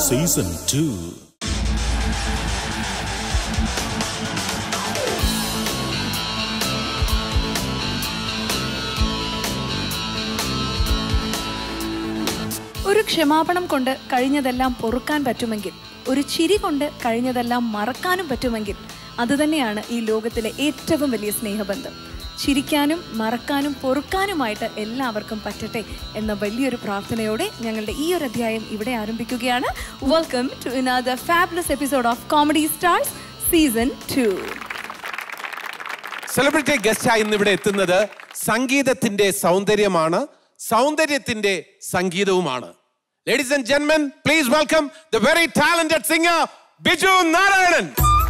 Season two ഒരു ക്ഷമാപണം കൊണ്ട് കഴിഞ്ഞതെല്ലാം പൊറുക്കാൻ പറ്റുമെങ്കിൽ ഒരു ചിരി കൊണ്ട് കഴിഞ്ഞതെല്ലാം മറക്കാനും പറ്റുമെങ്കിൽ അതുതന്നെയാണ് ഈ ലോകത്തിലെ ഏറ്റവും വലിയ സ്നേഹബന്ധം ചിരിക്കാനും മറക്കാനും പൊറുക്കാനുമായിട്ട് എല്ലാവർക്കും പറ്റട്ടെ എന്ന വലിയൊരു പ്രാർത്ഥനയോടെ ഞങ്ങളുടെ ഈ ഒരു അധ്യായം ഇവിടെ ആരംഭിക്കുകയാണ് welcome to another fabulous episode of comedy stars season two celebrity ഗസ്റ്റായി ഇന്ന് ഇവിടെ എത്തുന്നത് സംഗീതത്തിന്റെ സൗന്ദര്യമാണ് സൗന്ദര്യത്തിന്റെ സംഗീതവുമാണ് ലേഡീസ് ആൻഡ് ജെന്മൻ please welcome the very talented singer Biju Narayanan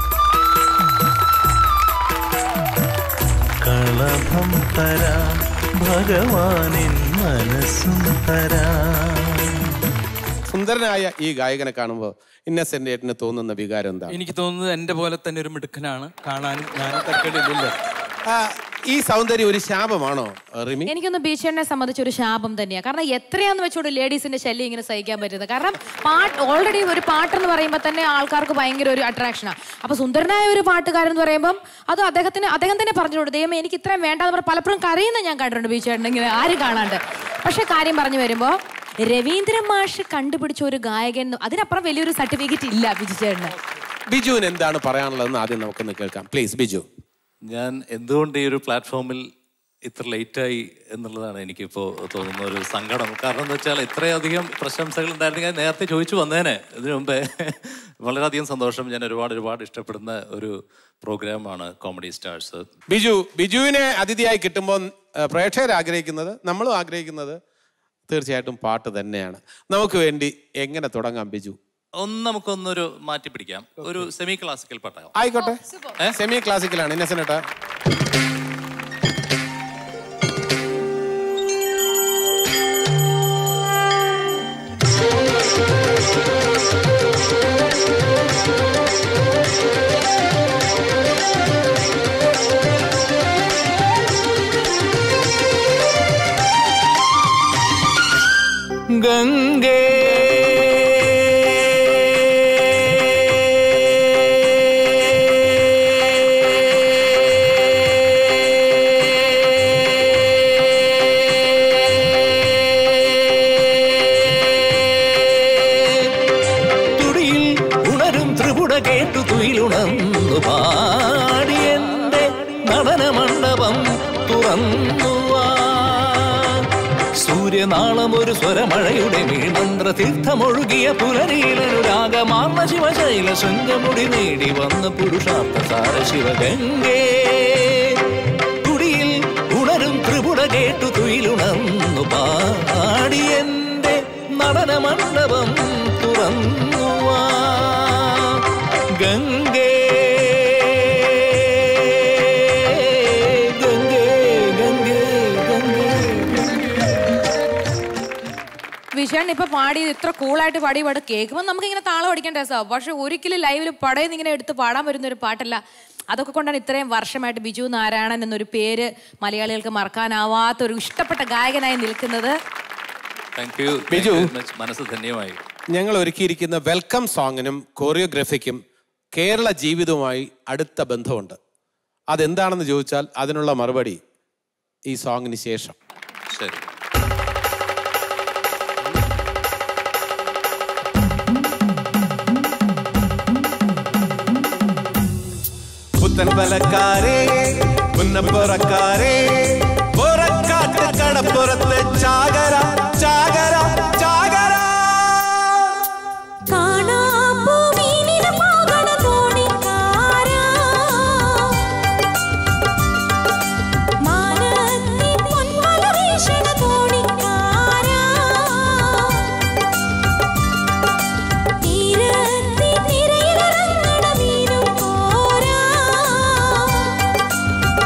കളഭം തരാ ഭഗവാനിൻ മനസ്സും തരാ സുന്ദരനായ ഈ ഗായകനെ കാണുമ്പോൾ ഇന്നസെന്റ് ഏട്ടന് തോന്നുന്ന വികാരം എന്താ എനിക്ക് തോന്നുന്നത് എന്റെ പോലെ തന്നെ ഒരു മിടുക്കനാണ് കാണാനും ഞാനും തരക്കേടില്ലല്ലോ ആ, ഈ സൗന്ദര്യം ഒരു ശാപമാണോ റിമി എനിക്കൊന്ന് ബീച്ചേനെ സംബന്ധിച്ച് ഒരു ശാപം തന്നെയാണ് കാരണം എത്രയാന്ന് വെച്ചോണ്ട് ലേഡീസിന്റെ ശല്യം ഇങ്ങനെ സഹിക്കാൻ പറ്റുന്നത് കാരണം പാട്ട് ഓൾറെഡി ഒരു പാട്ടെന്ന് പറയുമ്പോൾ തന്നെ ആൾക്കാർക്ക് ഭയങ്കര ഒരു അട്രാക്ഷനാണ് അപ്പൊ സുന്ദരനായ ഒരു പാട്ടുകാരൻ എന്ന് പറയുമ്പോൾ അത് അദ്ദേഹത്തിന് അദ്ദേഹം തന്നെ പറഞ്ഞോളൂ ദൈവം എനിക്ക് ഇത്രയും വേണ്ടാന്ന് പറഞ്ഞ് പലപ്പോഴും കരയുന്ന ഞാൻ കണ്ടിട്ടുണ്ട് ബീച്ചേട്ടൻ ഇങ്ങനെ ആരും കാണാണ്ട് പക്ഷെ കാര്യം പറഞ്ഞു വരുമ്പോ രവീന്ദ്ര മാഷ് കണ്ടുപിടിച്ച ഒരു ഗായകൻ എന്ന് അതിനപ്പുറം വലിയൊരു സർട്ടിഫിക്കറ്റ് ഇല്ല ബിജുചേട്ടന് ബിജുവിന് എന്താണ് പറയാനുള്ളതെന്ന് ആദ്യം നമുക്കൊന്ന് കേൾക്കാം പ്ലീസ് ബിജു ഞാൻ എന്തുകൊണ്ട് ഈ ഒരു പ്ലാറ്റ്ഫോമിൽ ഇത്ര ലേറ്റായി എന്നുള്ളതാണ് എനിക്കിപ്പോൾ തോന്നുന്ന ഒരു സങ്കടം കാരണം എന്താ വെച്ചാൽ ഇത്രയധികം പ്രശംസകൾ ഉണ്ടായിരുന്നെങ്കിൽ ഞാൻ നേരത്തെ ചോദിച്ചു വന്നേനെ ഇതിനു മുമ്പേ വളരെയധികം സന്തോഷം ഞാൻ ഒരുപാട് ഒരുപാട് ഇഷ്ടപ്പെടുന്ന ഒരു പ്രോഗ്രാമാണ് കോമഡി സ്റ്റാർസ് ബിജു ബിജുവിനെ അതിഥിയായി കിട്ടുമ്പോൾ പ്രേക്ഷകർ ആഗ്രഹിക്കുന്നത് നമ്മളും ആഗ്രഹിക്കുന്നത് തീർച്ചയായിട്ടും പാട്ട് തന്നെയാണ് നമുക്ക് വേണ്ടി എങ്ങനെ തുടങ്ങാം ബിജു ഒന്ന് നമുക്കൊന്നൊരു മാറ്റി പിടിക്കാം ഒരു സെമി ക്ലാസിക്കൽ പാട്ടാകാം ആയിക്കോട്ടെ സെമി ക്ലാസിക്കലാണ് ഇന്നസെനേട്ടാ ഗംഗേ തുടിയിൽ ഉണരും ത്രിപുട കേട്ടു തുയിലുണർന്നു പാടി എന്റെ നടന മണ്ഡപം തുറന്നുവാ സൂര്യനാളം ഒരു സ്വരമഴയുടെ മീമന്ത്ര തീർത്ഥമൊഴുകിയ പുലരീലനുരാഗമാർന്ന ശിവശൈല ശൃംഗമുടി നേടി വന്ന പുരുഷാർത്ഥ സാര ശിവഗംഗേ തുടിയിൽ ഉണരും ത്രിപുട കേട്ടു തുയിലുണർന്നു പാടി എന്റെ നടന മണ്ഡപം തുറന്നുവാ ഗംഗേ ഗംഗേ ഗംഗേ ഗംഗേ വിഷാണ് ഇപ്പൊ പാടി ഇത്ര കൂളായിട്ട് പാടി പാട് കേൾക്കുമ്പോൾ നമുക്ക് ഇങ്ങനെ താളം അടിക്കേണ്ട രസമാണ് പക്ഷെ ഒരിക്കലും ലൈവിൽ പടയെന്ന് ഇങ്ങനെ എടുത്ത് പാടാൻ വരുന്ന ഒരു പാട്ടല്ല അതൊക്കെ കൊണ്ടാണ് ഇത്രയും വർഷമായിട്ട് ബിജു നാരായണൻ എന്നൊരു പേര് മലയാളികൾക്ക് മറക്കാനാവാത്ത ഒരു ഇഷ്ടപ്പെട്ട ഗായകനായി നിൽക്കുന്നത് താങ്ക് യു ബിജു. മനസ്സ് ധന്യമായി ഞങ്ങൾ ഒരുക്കിയിരിക്കുന്ന വെൽക്കം സോങ്ങിനും കോറിയോഗ്രഫിക്കും കേരള ജീവിതവുമായി അടുത്ത ബന്ധമുണ്ട് അതെന്താണെന്ന് ചോദിച്ചാൽ അതിനുള്ള മറുപടി ഈ സോങ്ങിന് ശേഷം ശരി പുത്തൻ ബലക്കാരേ പുന്നപ്പുറക്കാരേ പുറക്കാട്ട് കടപ്പുറത്ത് ചാകര ചാകര ചാകര കാണാപ്പൂവീനിന് പോകണ തോണിക്കാരാ മാനത്തി പൊന്മല വീശണ തോണിക്കാരാ തീരത്തി തിരയിലിറങ്ങണ മീനും പോരാ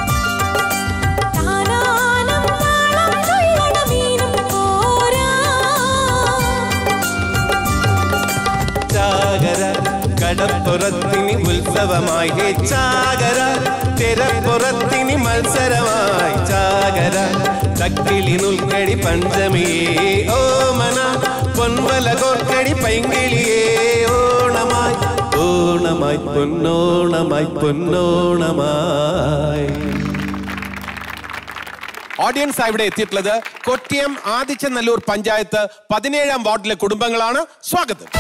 താനാനം താളം തുള്ളണ മീനും പോരാ കടപ്പുറത്തിനി ഉത്സവമായി ഹേ ചാകര തിരപ്പുറത്തിനി മത്സരമായി ചാകര തക്കിളി നുൽക്കടി പഞ്ചമിയേ ഓമന പൊൻവല കോർക്കടി പൈങ്കിളിയേ ഓണമായി ഓണമായി പൊന്നോണമായി പൊന്നോണമായി ഓഡിയൻസ് ഇവിടെ എത്തിയിട്ടുള്ളത് കൊട്ടിയം ആദിച്ചനല്ലൂർ പഞ്ചായത്ത് പതിനേഴാം വാർഡിലെ കുടുംബങ്ങളാണ് സ്വാഗതം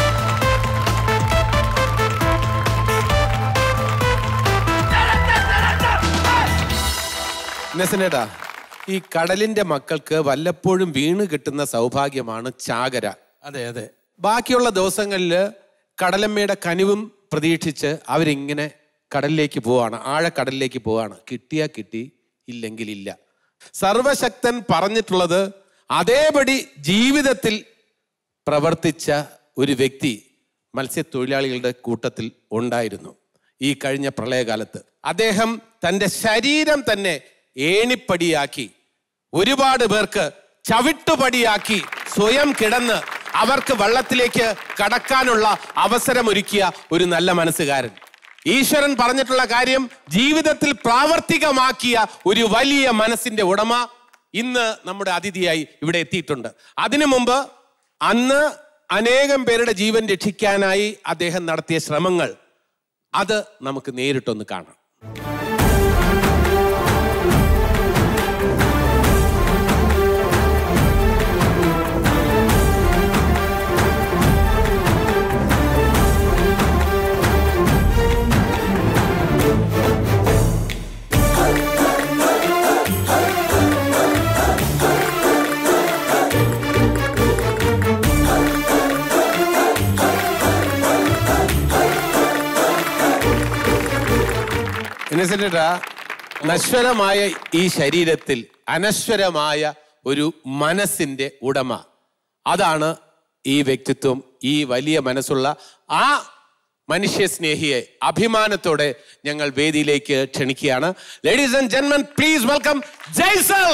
നെസനേട്ടാ ഈ കടലിന്റെ മക്കൾക്ക് വല്ലപ്പോഴും വീണ് കിട്ടുന്ന സൗഭാഗ്യമാണ് ചാകര അതെ അതെ ബാക്കിയുള്ള ദിവസങ്ങളിൽ കടലമ്മയുടെ കനിവും പ്രതീക്ഷിച്ച് അവരിങ്ങനെ കടലിലേക്ക് പോവാണ് ആഴക്കടലിലേക്ക് പോവാണ് കിട്ടിയാ കിട്ടി ഇല്ലെങ്കിൽ ഇല്ല സർവശക്തൻ പറഞ്ഞിട്ടുള്ളത് അതേപടി ജീവിതത്തിൽ പ്രവർത്തിച്ച ഒരു വ്യക്തി മത്സ്യത്തൊഴിലാളികളുടെ കൂട്ടത്തിൽ ഉണ്ടായിരുന്നു ഈ കഴിഞ്ഞ പ്രളയകാലത്ത് അദ്ദേഹം തൻ്റെ ശരീരം തന്നെ ഏണിപ്പടിയാക്കി ഒരുപാട് പേർക്ക് ചവിട്ടുപടിയാക്കി സ്വയം കിടന്ന് അവർക്ക് വള്ളത്തിലേക്ക് കടക്കാനുള്ള അവസരമൊരുക്കിയ ഒരു നല്ല മനസ്സുകാരൻ ഈശ്വരൻ പറഞ്ഞിട്ടുള്ള കാര്യം ജീവിതത്തിൽ പ്രാവർത്തികമാക്കിയ ഒരു വലിയ മനസ്സിന്റെ ഉടമ ഇന്ന് നമ്മുടെ അതിഥിയായി ഇവിടെ എത്തിയിട്ടുണ്ട് അതിനു മുമ്പ് അന്ന് അനേകം പേരുടെ ജീവൻ രക്ഷിക്കാനായി അദ്ദേഹം നടത്തിയ ശ്രമങ്ങൾ അത് നമുക്ക് നേരിട്ടൊന്ന് കാണാം ഇന്നസെന്റാ നശ്വരമായ ഈ ശരീരത്തിൽ അനശ്വരമായ ഒരു മനസ്സിന്റെ ഉടമ അതാണ് ഈ വ്യക്തിത്വം ഈ വലിയ മനസ്സുള്ള ആ മനുഷ്യസ്നേഹിയെ അഭിമാനത്തോടെ ഞങ്ങൾ വേദിയിലേക്ക് ക്ഷണിക്കുകയാണ് ലേഡീസ് ആൻഡ് ജെന്മൻ പ്ലീസ് വെൽക്കം ജയ്സൽ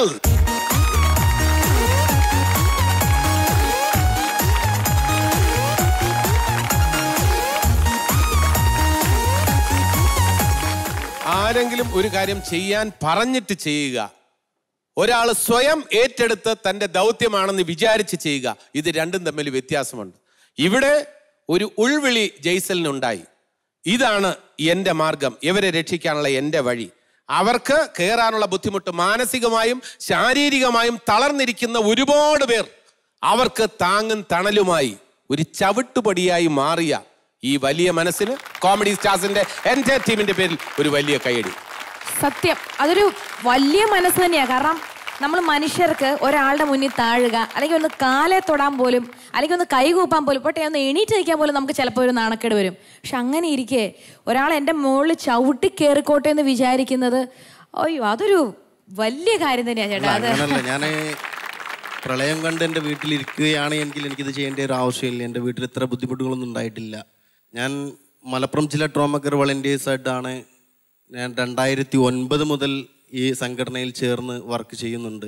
ആരെങ്കിലും ഒരു കാര്യം ചെയ്യാൻ പറഞ്ഞിട്ട് ചെയ്യുക ഒരാൾ സ്വയം ഏറ്റെടുത്ത് തൻ്റെ ദൗത്യമാണെന്ന് വിചാരിച്ച് ചെയ്യുക ഇത് രണ്ടും തമ്മിൽ വ്യത്യാസമുണ്ട് ഇവിടെ ഒരു ഉൾവിളി ജയ്സലിനുണ്ടായി ഇതാണ് എൻ്റെ മാർഗം ഇവരെ രക്ഷിക്കാനുള്ള എൻ്റെ വഴി അവർക്ക് കയറാനുള്ള ബുദ്ധിമുട്ട് മാനസികമായും ശാരീരികമായും തളർന്നിരിക്കുന്ന ഒരുപാട് പേർ അവർക്ക് താങ്ങും തണലുമായി ഒരു ചവിട്ടുപടിയായി മാറിയ ഈ വലിയ മനസ്സിന് കോമഡി സ്റ്റാർസിന്റെ എൻ്റെ ടീമിന്റെ പേരിൽ ഒരു വലിയ കൈയടി സത്യം അതൊരു വലിയ മനസ്സ് തന്നെയാ കാരണം നമ്മൾ മനുഷ്യർക്ക് ഒരാളുടെ മുന്നിൽ താഴുക അല്ലെങ്കിൽ ഒന്ന് കാലെ തൊടാൻ പോലും അല്ലെങ്കിൽ ഒന്ന് കൈകൂപ്പാൻ പോലും പോട്ടെ ഒന്ന് എണീറ്റ് നിൽക്കാൻ പോലും നമുക്ക് ചിലപ്പോൾ ഒരു നാണക്കേട് വരും പക്ഷെ അങ്ങനെ ഇരിക്കെ ഒരാൾ എൻ്റെ മുകളിൽ ചവിട്ടി കയറിക്കോട്ടെ എന്ന് വിചാരിക്കുന്നത് അയ്യോ അതൊരു വലിയ കാര്യം തന്നെയാ ചേട്ടാ അത് അങ്ങനല്ല ഞാൻ പ്രളയം കണ്ട് എൻ്റെ വീട്ടിലിരിക്കുകയാണ് എങ്കിൽ എനിക്കിത് ചെയ്യേണ്ട ഒരു ആവശ്യമില്ല എൻ്റെ വീട്ടിൽ ഇത്ര ബുദ്ധിമുട്ടുകളൊന്നും ഉണ്ടായിട്ടില്ല ഞാൻ മലപ്പുറം ജില്ലാ ട്രോമ കെയർ വളണ്ടിയേഴ്സ് ആയിട്ടാണ് ഞാൻ രണ്ടായിരത്തി ഒൻപത് മുതൽ ഈ സംഘടനയിൽ ചേർന്ന് വർക്ക് ചെയ്യുന്നുണ്ട്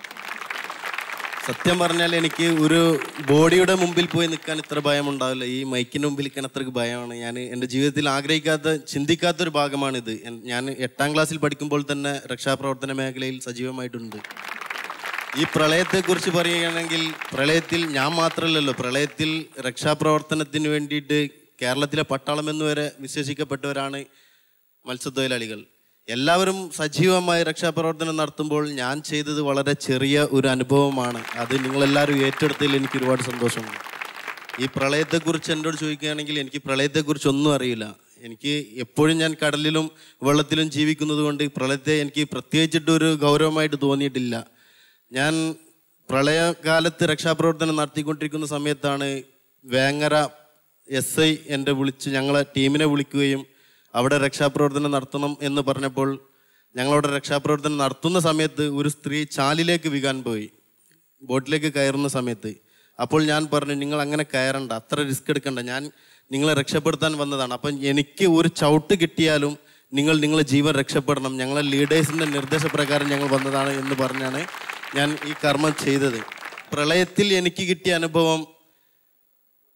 സത്യം പറഞ്ഞാൽ എനിക്ക് ഒരു ബോഡിയുടെ മുമ്പിൽ പോയി നിൽക്കാൻ ഇത്ര ഭയം ഉണ്ടാവില്ല ഈ മൈക്കിൻ്റെ മുമ്പിൽ നിൽക്കാൻ അത്രയ്ക്ക് ഭയമാണ് ഞാൻ എൻ്റെ ജീവിതത്തിൽ ആഗ്രഹിക്കാത്ത ചിന്തിക്കാത്ത ഒരു ഭാഗമാണിത് എൻ- ഞാൻ എട്ടാം ക്ലാസ്സിൽ പഠിക്കുമ്പോൾ തന്നെ രക്ഷാപ്രവർത്തന മേഖലയിൽ സജീവമായിട്ടുണ്ട് ഈ പ്രളയത്തെക്കുറിച്ച് പറയുകയാണെങ്കിൽ പ്രളയത്തിൽ ഞാൻ മാത്രമല്ലല്ലോ പ്രളയത്തിൽ രക്ഷാപ്രവർത്തനത്തിന് വേണ്ടിയിട്ട് കേരളത്തിലെ പട്ടാളം എന്ന് വരെ വിശേഷിക്കപ്പെട്ടവരാണ് മത്സ്യത്തൊഴിലാളികൾ എല്ലാവരും സജീവമായി രക്ഷാപ്രവർത്തനം നടത്തുമ്പോൾ ഞാൻ ചെയ്തത് വളരെ ചെറിയ ഒരു അനുഭവമാണ് അത് നിങ്ങളെല്ലാവരും ഏറ്റെടുത്തതിൽ എനിക്ക് ഒരുപാട് സന്തോഷമുണ്ട് ഈ പ്രളയത്തെക്കുറിച്ച് എന്നോട് ചോദിക്കുകയാണെങ്കിൽ എനിക്ക് പ്രളയത്തെക്കുറിച്ച് ഒന്നും അറിയില്ല എനിക്ക് എപ്പോഴും ഞാൻ കടലിലും വെള്ളത്തിലും ജീവിക്കുന്നത് കൊണ്ട് പ്രളയത്തെ എനിക്ക് പ്രത്യേകിച്ചിട്ടൊരു ഗൗരവമായിട്ട് തോന്നിയിട്ടില്ല ഞാൻ പ്രളയകാലത്ത് രക്ഷാപ്രവർത്തനം നടത്തിക്കൊണ്ടിരിക്കുന്ന സമയത്താണ് വേങ്ങര എസ് ഐ എൻ്റെ വിളിച്ച് ഞങ്ങളെ ടീമിനെ വിളിക്കുകയും അവിടെ രക്ഷാപ്രവർത്തനം നടത്തണം എന്ന് പറഞ്ഞപ്പോൾ ഞങ്ങളവിടെ രക്ഷാപ്രവർത്തനം നടത്തുന്ന സമയത്ത് ഒരു സ്ത്രീ ചാലിലേക്ക് വീകാൻ പോയി ബോട്ടിലേക്ക് കയറുന്ന സമയത്ത് അപ്പോൾ ഞാൻ പറഞ്ഞു നിങ്ങൾ അങ്ങനെ കയറണ്ട അത്ര റിസ്ക് എടുക്കണ്ട ഞാൻ നിങ്ങളെ രക്ഷപ്പെടുത്താൻ വന്നതാണ് അപ്പം എനിക്ക് ഒരു ചവിട്ട് കിട്ടിയാലും നിങ്ങൾ നിങ്ങളെ ജീവൻ രക്ഷപ്പെടണം ഞങ്ങളെ ലീഡേഴ്സിൻ്റെ നിർദ്ദേശപ്രകാരം ഞങ്ങൾ വന്നതാണ് എന്ന് പറഞ്ഞാണ് ഞാൻ ഈ കർമ്മം ചെയ്തത് പ്രളയത്തിൽ എനിക്ക് കിട്ടിയ അനുഭവം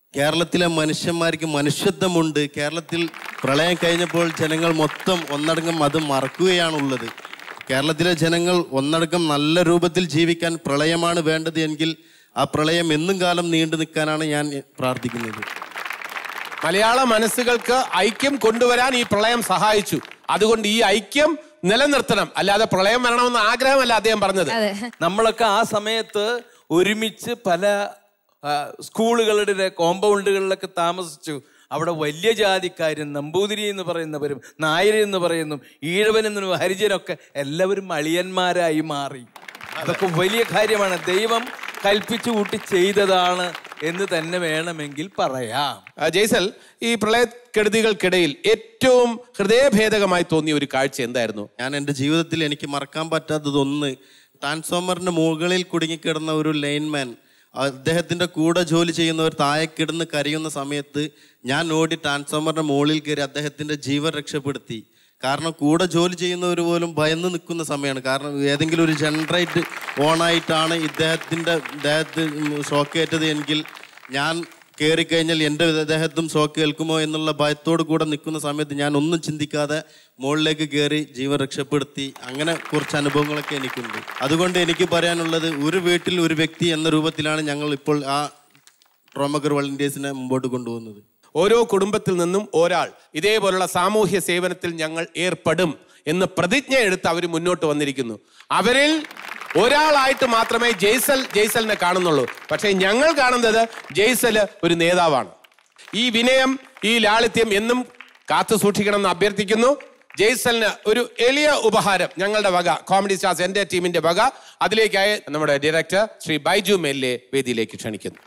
കേരളത്തിലെ മനുഷ്യന്മാർക്ക് മനുഷ്യത്വമുണ്ട് കേരളത്തിൽ പ്രളയം കഴിഞ്ഞപ്പോൾ ജനങ്ങൾ മൊത്തം ഒന്നടങ്കം അത് മറക്കുകയാണുള്ളത് കേരളത്തിലെ ജനങ്ങൾ ഒന്നടങ്കം നല്ല രൂപത്തിൽ ജീവിക്കാൻ പ്രളയമാണ് വേണ്ടത് എങ്കിൽ ആ പ്രളയം എന്നും കാലം നീണ്ടു നിൽക്കാനാണ് ഞാൻ പ്രാർത്ഥിക്കുന്നത് മലയാള മനസ്സുകൾക്ക് ഐക്യം കൊണ്ടുവരാൻ ഈ പ്രളയം സഹായിച്ചു അതുകൊണ്ട് ഈ ഐക്യം നിലനിർത്തണം അല്ലാതെ പ്രളയം വരണമെന്ന് ആഗ്രഹമല്ല അദ്ദേഹം പറഞ്ഞത് നമ്മളൊക്കെ ആ സമയത്ത് ഒരുമിച്ച് പല ആ, സ്കൂളുകളുടെ കോമ്പൗണ്ടുകളിലൊക്കെ താമസിച്ചു അവിടെ വലിയ ജാതിക്കാരും നമ്പൂതിരി എന്ന് പറയുന്നവരും നായർ എന്ന് പറയുന്നു ഈഴവൻ എന്നും ഹരിജനൊക്കെ എല്ലാവരും അളിയന്മാരായി മാറി അതൊക്കെ വലിയ കാര്യമാണ് ദൈവം കൽപ്പിച്ചു കൂട്ടി ചെയ്തതാണ് എന്ന് തന്നെ വേണമെങ്കിൽ പറയാം ആ, ജയ്സൽ ഈ പ്രളയക്കെടുതികൾക്കിടയിൽ ഏറ്റവും ഹൃദയഭേദകമായി തോന്നിയ ഒരു കാഴ്ച എന്തായിരുന്നു ഞാൻ എൻ്റെ ജീവിതത്തിൽ എനിക്ക് മറക്കാൻ പറ്റാത്തതൊന്ന് ട്രാൻസ്ഫോമറിന്റെ മുകളിൽ കുടുങ്ങിക്കിടന്ന ഒരു ലൈൻമാൻ അദ്ദേഹത്തിന്റെ കൂടെ ജോലി ചെയ്യുന്നവർ താഴെ കിടന്ന് കരയുന്ന സമയത്ത് ഞാൻ ഓടി ട്രാൻസ്ഫോമറിന്റെ മുകളിൽ കയറി അദ്ദേഹത്തിന്റെ ജീവൻ രക്ഷപ്പെടുത്തി കാരണം കൂടെ ജോലി ചെയ്യുന്നവർ പോലും ഭയന്ന് നിൽക്കുന്ന സമയമാണ് കാരണം ഏതെങ്കിലും ഒരു ജനറേറ്റ് ഓണായിട്ടാണ് ഇദ്ദേഹത്തിന്റെ ഇദ്ദേഹത്ത് ഷോക്ക് ഏറ്റത് എങ്കിൽ ഞാൻ കയറിക്കഴിഞ്ഞാൽ എൻ്റെ ദേഹത്തും ഷോക്ക് ഏൽക്കുമോ എന്നുള്ള ഭയത്തോട് കൂടെ നിൽക്കുന്ന സമയത്ത് ഞാൻ ഒന്നും ചിന്തിക്കാതെ മുകളിലേക്ക് കയറി ജീവൻ രക്ഷപ്പെടുത്തി അങ്ങനെ കുറച്ച് അനുഭവങ്ങളൊക്കെ എനിക്കുണ്ട് അതുകൊണ്ട് എനിക്ക് പറയാനുള്ളത് ഒരു വീട്ടിൽ ഒരു വ്യക്തി എന്ന രൂപത്തിലാണ് ഞങ്ങൾ ഇപ്പോൾ ആ ട്രോമക്കർ വളണ്ടിയേഴ്സിനെ മുമ്പോട്ട് കൊണ്ടുപോകുന്നത് ഓരോ കുടുംബത്തിൽ നിന്നും ഒരാൾ ഇതേപോലുള്ള സാമൂഹ്യ സേവനത്തിൽ ഞങ്ങൾ ഏർപ്പെടും എന്ന് പ്രതിജ്ഞ എടുത്ത് അവർ മുന്നോട്ട് വന്നിരിക്കുന്നു അവരിൽ ഒരാളായിട്ട് മാത്രമേ ജയ്സൽ ജയ്സലിനെ കാണുന്നുള്ളൂ പക്ഷേ ഞങ്ങൾ കാണുന്നത് ജയ്സല് ഒരു നേതാവാണ് ഈ വിനയം ഈ ലാളിത്യം എന്നും കാത്തു സൂക്ഷിക്കണം എന്ന് അഭ്യർത്ഥിക്കുന്നു ജയ്സലിന് ഒരു എളിയ ഉപഹാരം ഞങ്ങളുടെ വക കോമഡി സ്റ്റാർസ് എന്റെ ടീമിന്റെ വക അതിലേക്കായി നമ്മുടെ ഡയറക്ടർ ശ്രീ ബൈജു മെല്ലെ വേദിയിലേക്ക് ക്ഷണിക്കുന്നു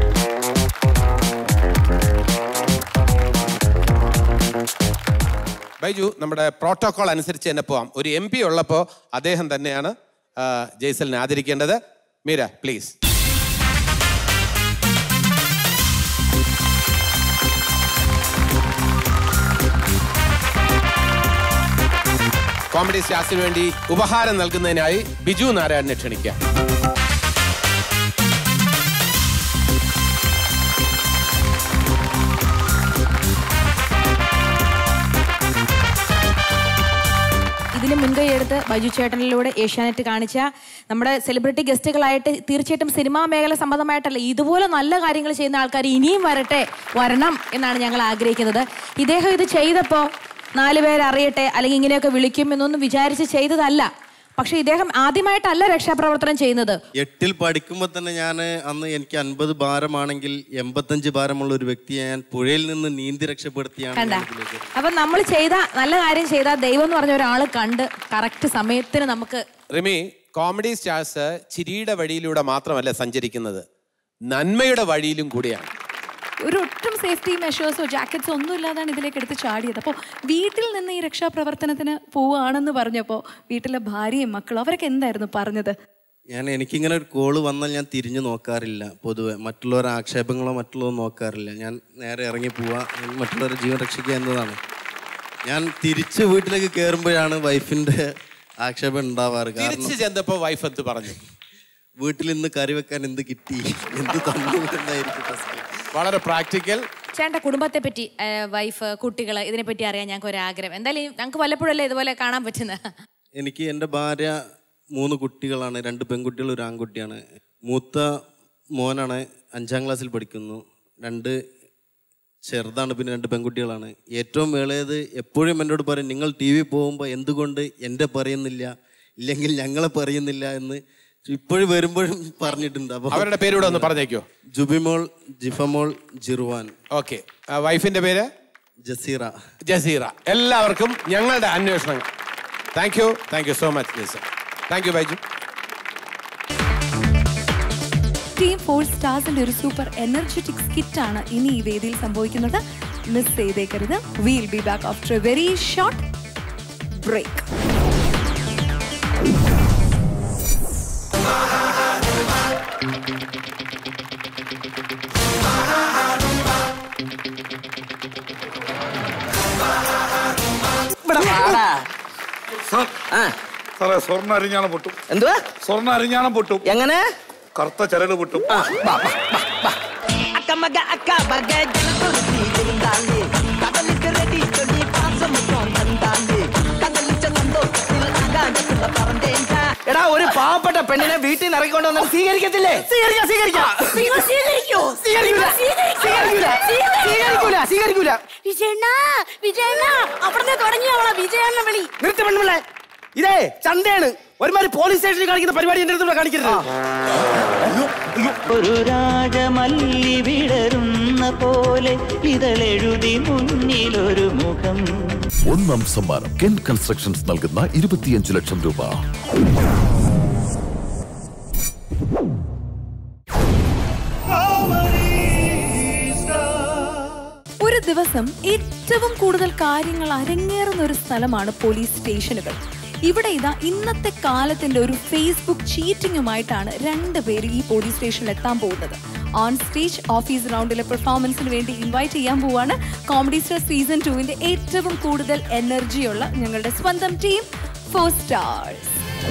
ബൈജു നമ്മുടെ പ്രോട്ടോകോൾ അനുസരിച്ച് തന്നെ പോവാം ഒരു എം പി ഉള്ളപ്പോൾ അദ്ദേഹം തന്നെയാണ് ആ, ജയ്സലിനെ ആദരിക്കേണ്ടത് മീര പ്ലീസ് കോമഡി സ്റ്റാർസിന് വേണ്ടി ഉപഹാരം നൽകുന്നതിനായി ബിജു നാരായണനെ ക്ഷണിക്കാം ഇതിന് മുൻകൈ എടുത്ത് ബൈജു ചേട്ടനിലൂടെ ഏഷ്യാനെറ്റ് കാണിച്ച നമ്മുടെ സെലിബ്രിറ്റി ഗസ്റ്റുകളായിട്ട് തീർച്ചയായിട്ടും സിനിമാ മേഖല സംബന്ധമായിട്ടല്ല ഇതുപോലെ നല്ല കാര്യങ്ങൾ ചെയ്യുന്ന ആൾക്കാർ ഇനിയും വരട്ടെ വരണം എന്നാണ് ഞങ്ങൾ ആഗ്രഹിക്കുന്നത് ഇദ്ദേഹം ഇത് ചെയ്തപ്പോൾ നാല് പേര് അറിയട്ടെ അല്ലെങ്കിൽ ഇങ്ങനെയൊക്കെ വിളിക്കും എന്നൊന്നും വിചാരിച്ച് ചെയ്തതല്ല പക്ഷെ ഇദ്ദേഹം ആദ്യമായിട്ടല്ല രക്ഷാപ്രവർത്തനം ചെയ്യുന്നത് എട്ടിൽ പഠിക്കുമ്പോൾ തന്നെ ഞാൻ അന്ന് എനിക്ക് അൻപത് ഭാരമാണെങ്കിൽ എൺപത്തഞ്ച് ഭാരമുള്ള ഒരു വ്യക്തിയെ ഞാൻ പുഴയിൽ നിന്ന് നീന്തി രക്ഷപ്പെടുത്തിയാണ് കണ്ട ഞാൻ ഇതിലേക്ക് അപ്പൊ നമ്മൾ ചെയ്ത നല്ല കാര്യം ചെയ്ത ദൈവം എന്ന് പറഞ്ഞ ഒരാൾ കണ്ട് കറക്റ്റ് സമയത്തിന് നമുക്ക് റിമി കോമഡി സ്റ്റാർസ് ചിരിയുടെ വഴിയിലൂടെ മാത്രമല്ല സഞ്ചരിക്കുന്നത് നന്മയുടെ വഴിയിലും കൂടിയാണ് ഒരു ഒട്ടും സേഫ്റ്റി മെഷേഴ്സോ ജാക്കറ്റ്സോ ഒന്നും ഇല്ലാതാണ് ഇതിലേക്ക് എടുത്ത് ചാടിയത് അപ്പോൾ വീട്ടിൽ നിന്ന് ഈ രക്ഷാപ്രവർത്തനത്തിന് പോവുകയാണെന്ന് പറഞ്ഞപ്പോൾ വീട്ടിലെ ഭാര്യയും മക്കളും അവരൊക്കെ എന്തായിരുന്നു പറഞ്ഞത് ഞാൻ എനിക്കിങ്ങനെ ഒരു കോള് വന്നാൽ ഞാൻ തിരിഞ്ഞു നോക്കാറില്ല പൊതുവെ മറ്റുള്ളവരുടെ ആക്ഷേപങ്ങളോ മറ്റുള്ളതോ നോക്കാറില്ല ഞാൻ നേരെ ഇറങ്ങി പോവാ ഞാൻ മറ്റുള്ളവരുടെ ജീവൻ രക്ഷിക്കുക എന്നതാണ് ഞാൻ തിരിച്ച് വീട്ടിലേക്ക് കയറുമ്പോഴാണ് വൈഫിന്റെ ആക്ഷേപം ഉണ്ടാവാറ് കാരണം തിരിച്ചു ചെന്നപ്പോ വൈഫ് എന്ത് പറഞ്ഞു വീട്ടിൽ ഇന്ന് കറി വെക്കാൻ എന്ത് കിട്ടി എന്ത് തന്നു എന്നായിരിക്കും first. വളരെ പ്രാക്ടിക്കൽ ചേട്ടൻ്റെ കുടുംബത്തെ പറ്റി വൈഫ് കുട്ടികൾ ഇതിനെപ്പറ്റി അറിയാൻ ഞങ്ങൾക്ക് ഒരു ആഗ്രഹം എന്തായാലും ഞങ്ങൾക്ക് വല്ലപ്പോഴല്ലേ ഇതുപോലെ കാണാൻ പറ്റുന്നത് എനിക്ക് എൻ്റെ ഭാര്യ മൂന്ന് കുട്ടികളാണ് രണ്ട് പെൺകുട്ടികൾ ഒരു ആൺകുട്ടിയാണ് മൂത്ത മോനാണ് അഞ്ചാം ക്ലാസ്സിൽ പഠിക്കുന്നു രണ്ട് ചെറുതാണ് പിന്നെ രണ്ട് പെൺകുട്ടികളാണ് ഏറ്റവും ഇളയത് എപ്പോഴും എന്നോട് പറയും നിങ്ങൾ ടി വി പോകുമ്പോൾ എന്തുകൊണ്ട് എൻ്റെ പറയുന്നില്ല ഇല്ലെങ്കിൽ ഞങ്ങളെ പറയുന്നില്ല എന്ന് ഇപ്പോഴും വരുമ്പോഴും പറഞ്ഞിട്ടുണ്ട് അപ്പോൾ അവരുടെ പേരൂടെ ഒന്ന് പറഞ്ഞേക്കോ ജുബിമോൾ ജിഫമോൾ ജിർവാൻ ഓക്കെ വൈഫിന്റെ പേര് ജസീറ ജസീറ എല്ലാവർക്കും ഞങ്ങളുടെ അന്വേഷണങ്ങൾ thank you thank you so much Jaseer thank you Baiju team four സ്റ്റാർസിന്റെ ഒരു സൂപ്പർ എനർജറ്റിക് സ്കിറ്റ് ആണ് ഇനി ഈ വേദിയിൽ സംഭവിക്കുന്നത് മിസ് ചെയ്തേക്കരുത് will be back after a very short break സാറേ സ്വർണ്ണ അരിഞ്ഞാണം പൊട്ടും എന്തുവാ സ്വർണ്ണ അരിഞ്ഞാണം പൊട്ടും എങ്ങനെ കറുത്ത ചരട് പൊട്ടും അക്ക அக்கமக அக்கா பக ஜனகுருதி இருந்தாலே கடலுக்கு ரெடி சொல்லி பாசம் தந்தாலே കടലിച്ച സന്തോഷത്തിൽ ആകാശത്തുള്ള പറന്തേണ്ട എടാ ഒരു പാവപ്പെട്ട പെണ്ണിനെ വീട്ടിൽ നിന്ന് ഇറക്കിക്കൊണ്ട് വന്നാൽ സ്വീകരിക്കത്തില്ലേ സ്വീകരിക്കാം സ്വീകരിക്കാം നിങ്ങൾ സ്വീകരിക്കോ? സ്വീകരിക്കൂല സ്വീകരിക്കൂല സ്വീകരിക്കൂല സ്വീകരിക്കൂല വിജയണ്ണ വിജയണ്ണ അവിടുന്ന് തുടങ്ങിയവളാ വിജയണ്ണ വിളി നിർത്തി പെണ്ണുങ്ങളെ ഇതേ ചന്തയാണ് ഒരുമാതിരി പോലീസ് സ്റ്റേഷനിൽ കാണിക്കുന്ന പരിപാടി എന്റെ അടുത്തൂടെ കാണിക്കരുത് ഒരു രാജമല്ലി വിടരുന്ന പോലെ ഇതളെഴുതി മുന്നിലൊരു മുഖം ഒന്നാം സമ്മാനം കെൻ കൺസ്ട്രക്ഷൻസ് നൽകുന്ന ഇരുപത്തിയഞ്ച് ലക്ഷം രൂപ ഒരു ദിവസം ഏറ്റവും കൂടുതൽ കാര്യങ്ങൾ അരങ്ങേറുന്ന ഒരു സ്ഥലമാണ് പോലീസ് സ്റ്റേഷനുകൾ ഇവിടെ ഇതാ ഇന്നത്തെ കാലത്തിന്റെ ഒരു ഫേസ്ബുക്ക് ചീറ്റിംഗുമായിട്ടാണ് രണ്ടുപേര് ഈ പോലീസ് സ്റ്റേഷനിൽ എത്താൻ പോകുന്നത് ഓൺ സ്റ്റേജ് ഓഫീസ് റൗണ്ടിലെ പെർഫോമൻസിന് വേണ്ടി ഇൻവൈറ്റ് ചെയ്യാൻ പോവാണ് കോമഡി സ്റ്റാർ സീസൺ ടുവിന്റെ ഏറ്റവും കൂടുതൽ എനർജിയുള്ള ഞങ്ങളുടെ സ്വന്തം ടീം ഫോർ സ്റ്റാർസ്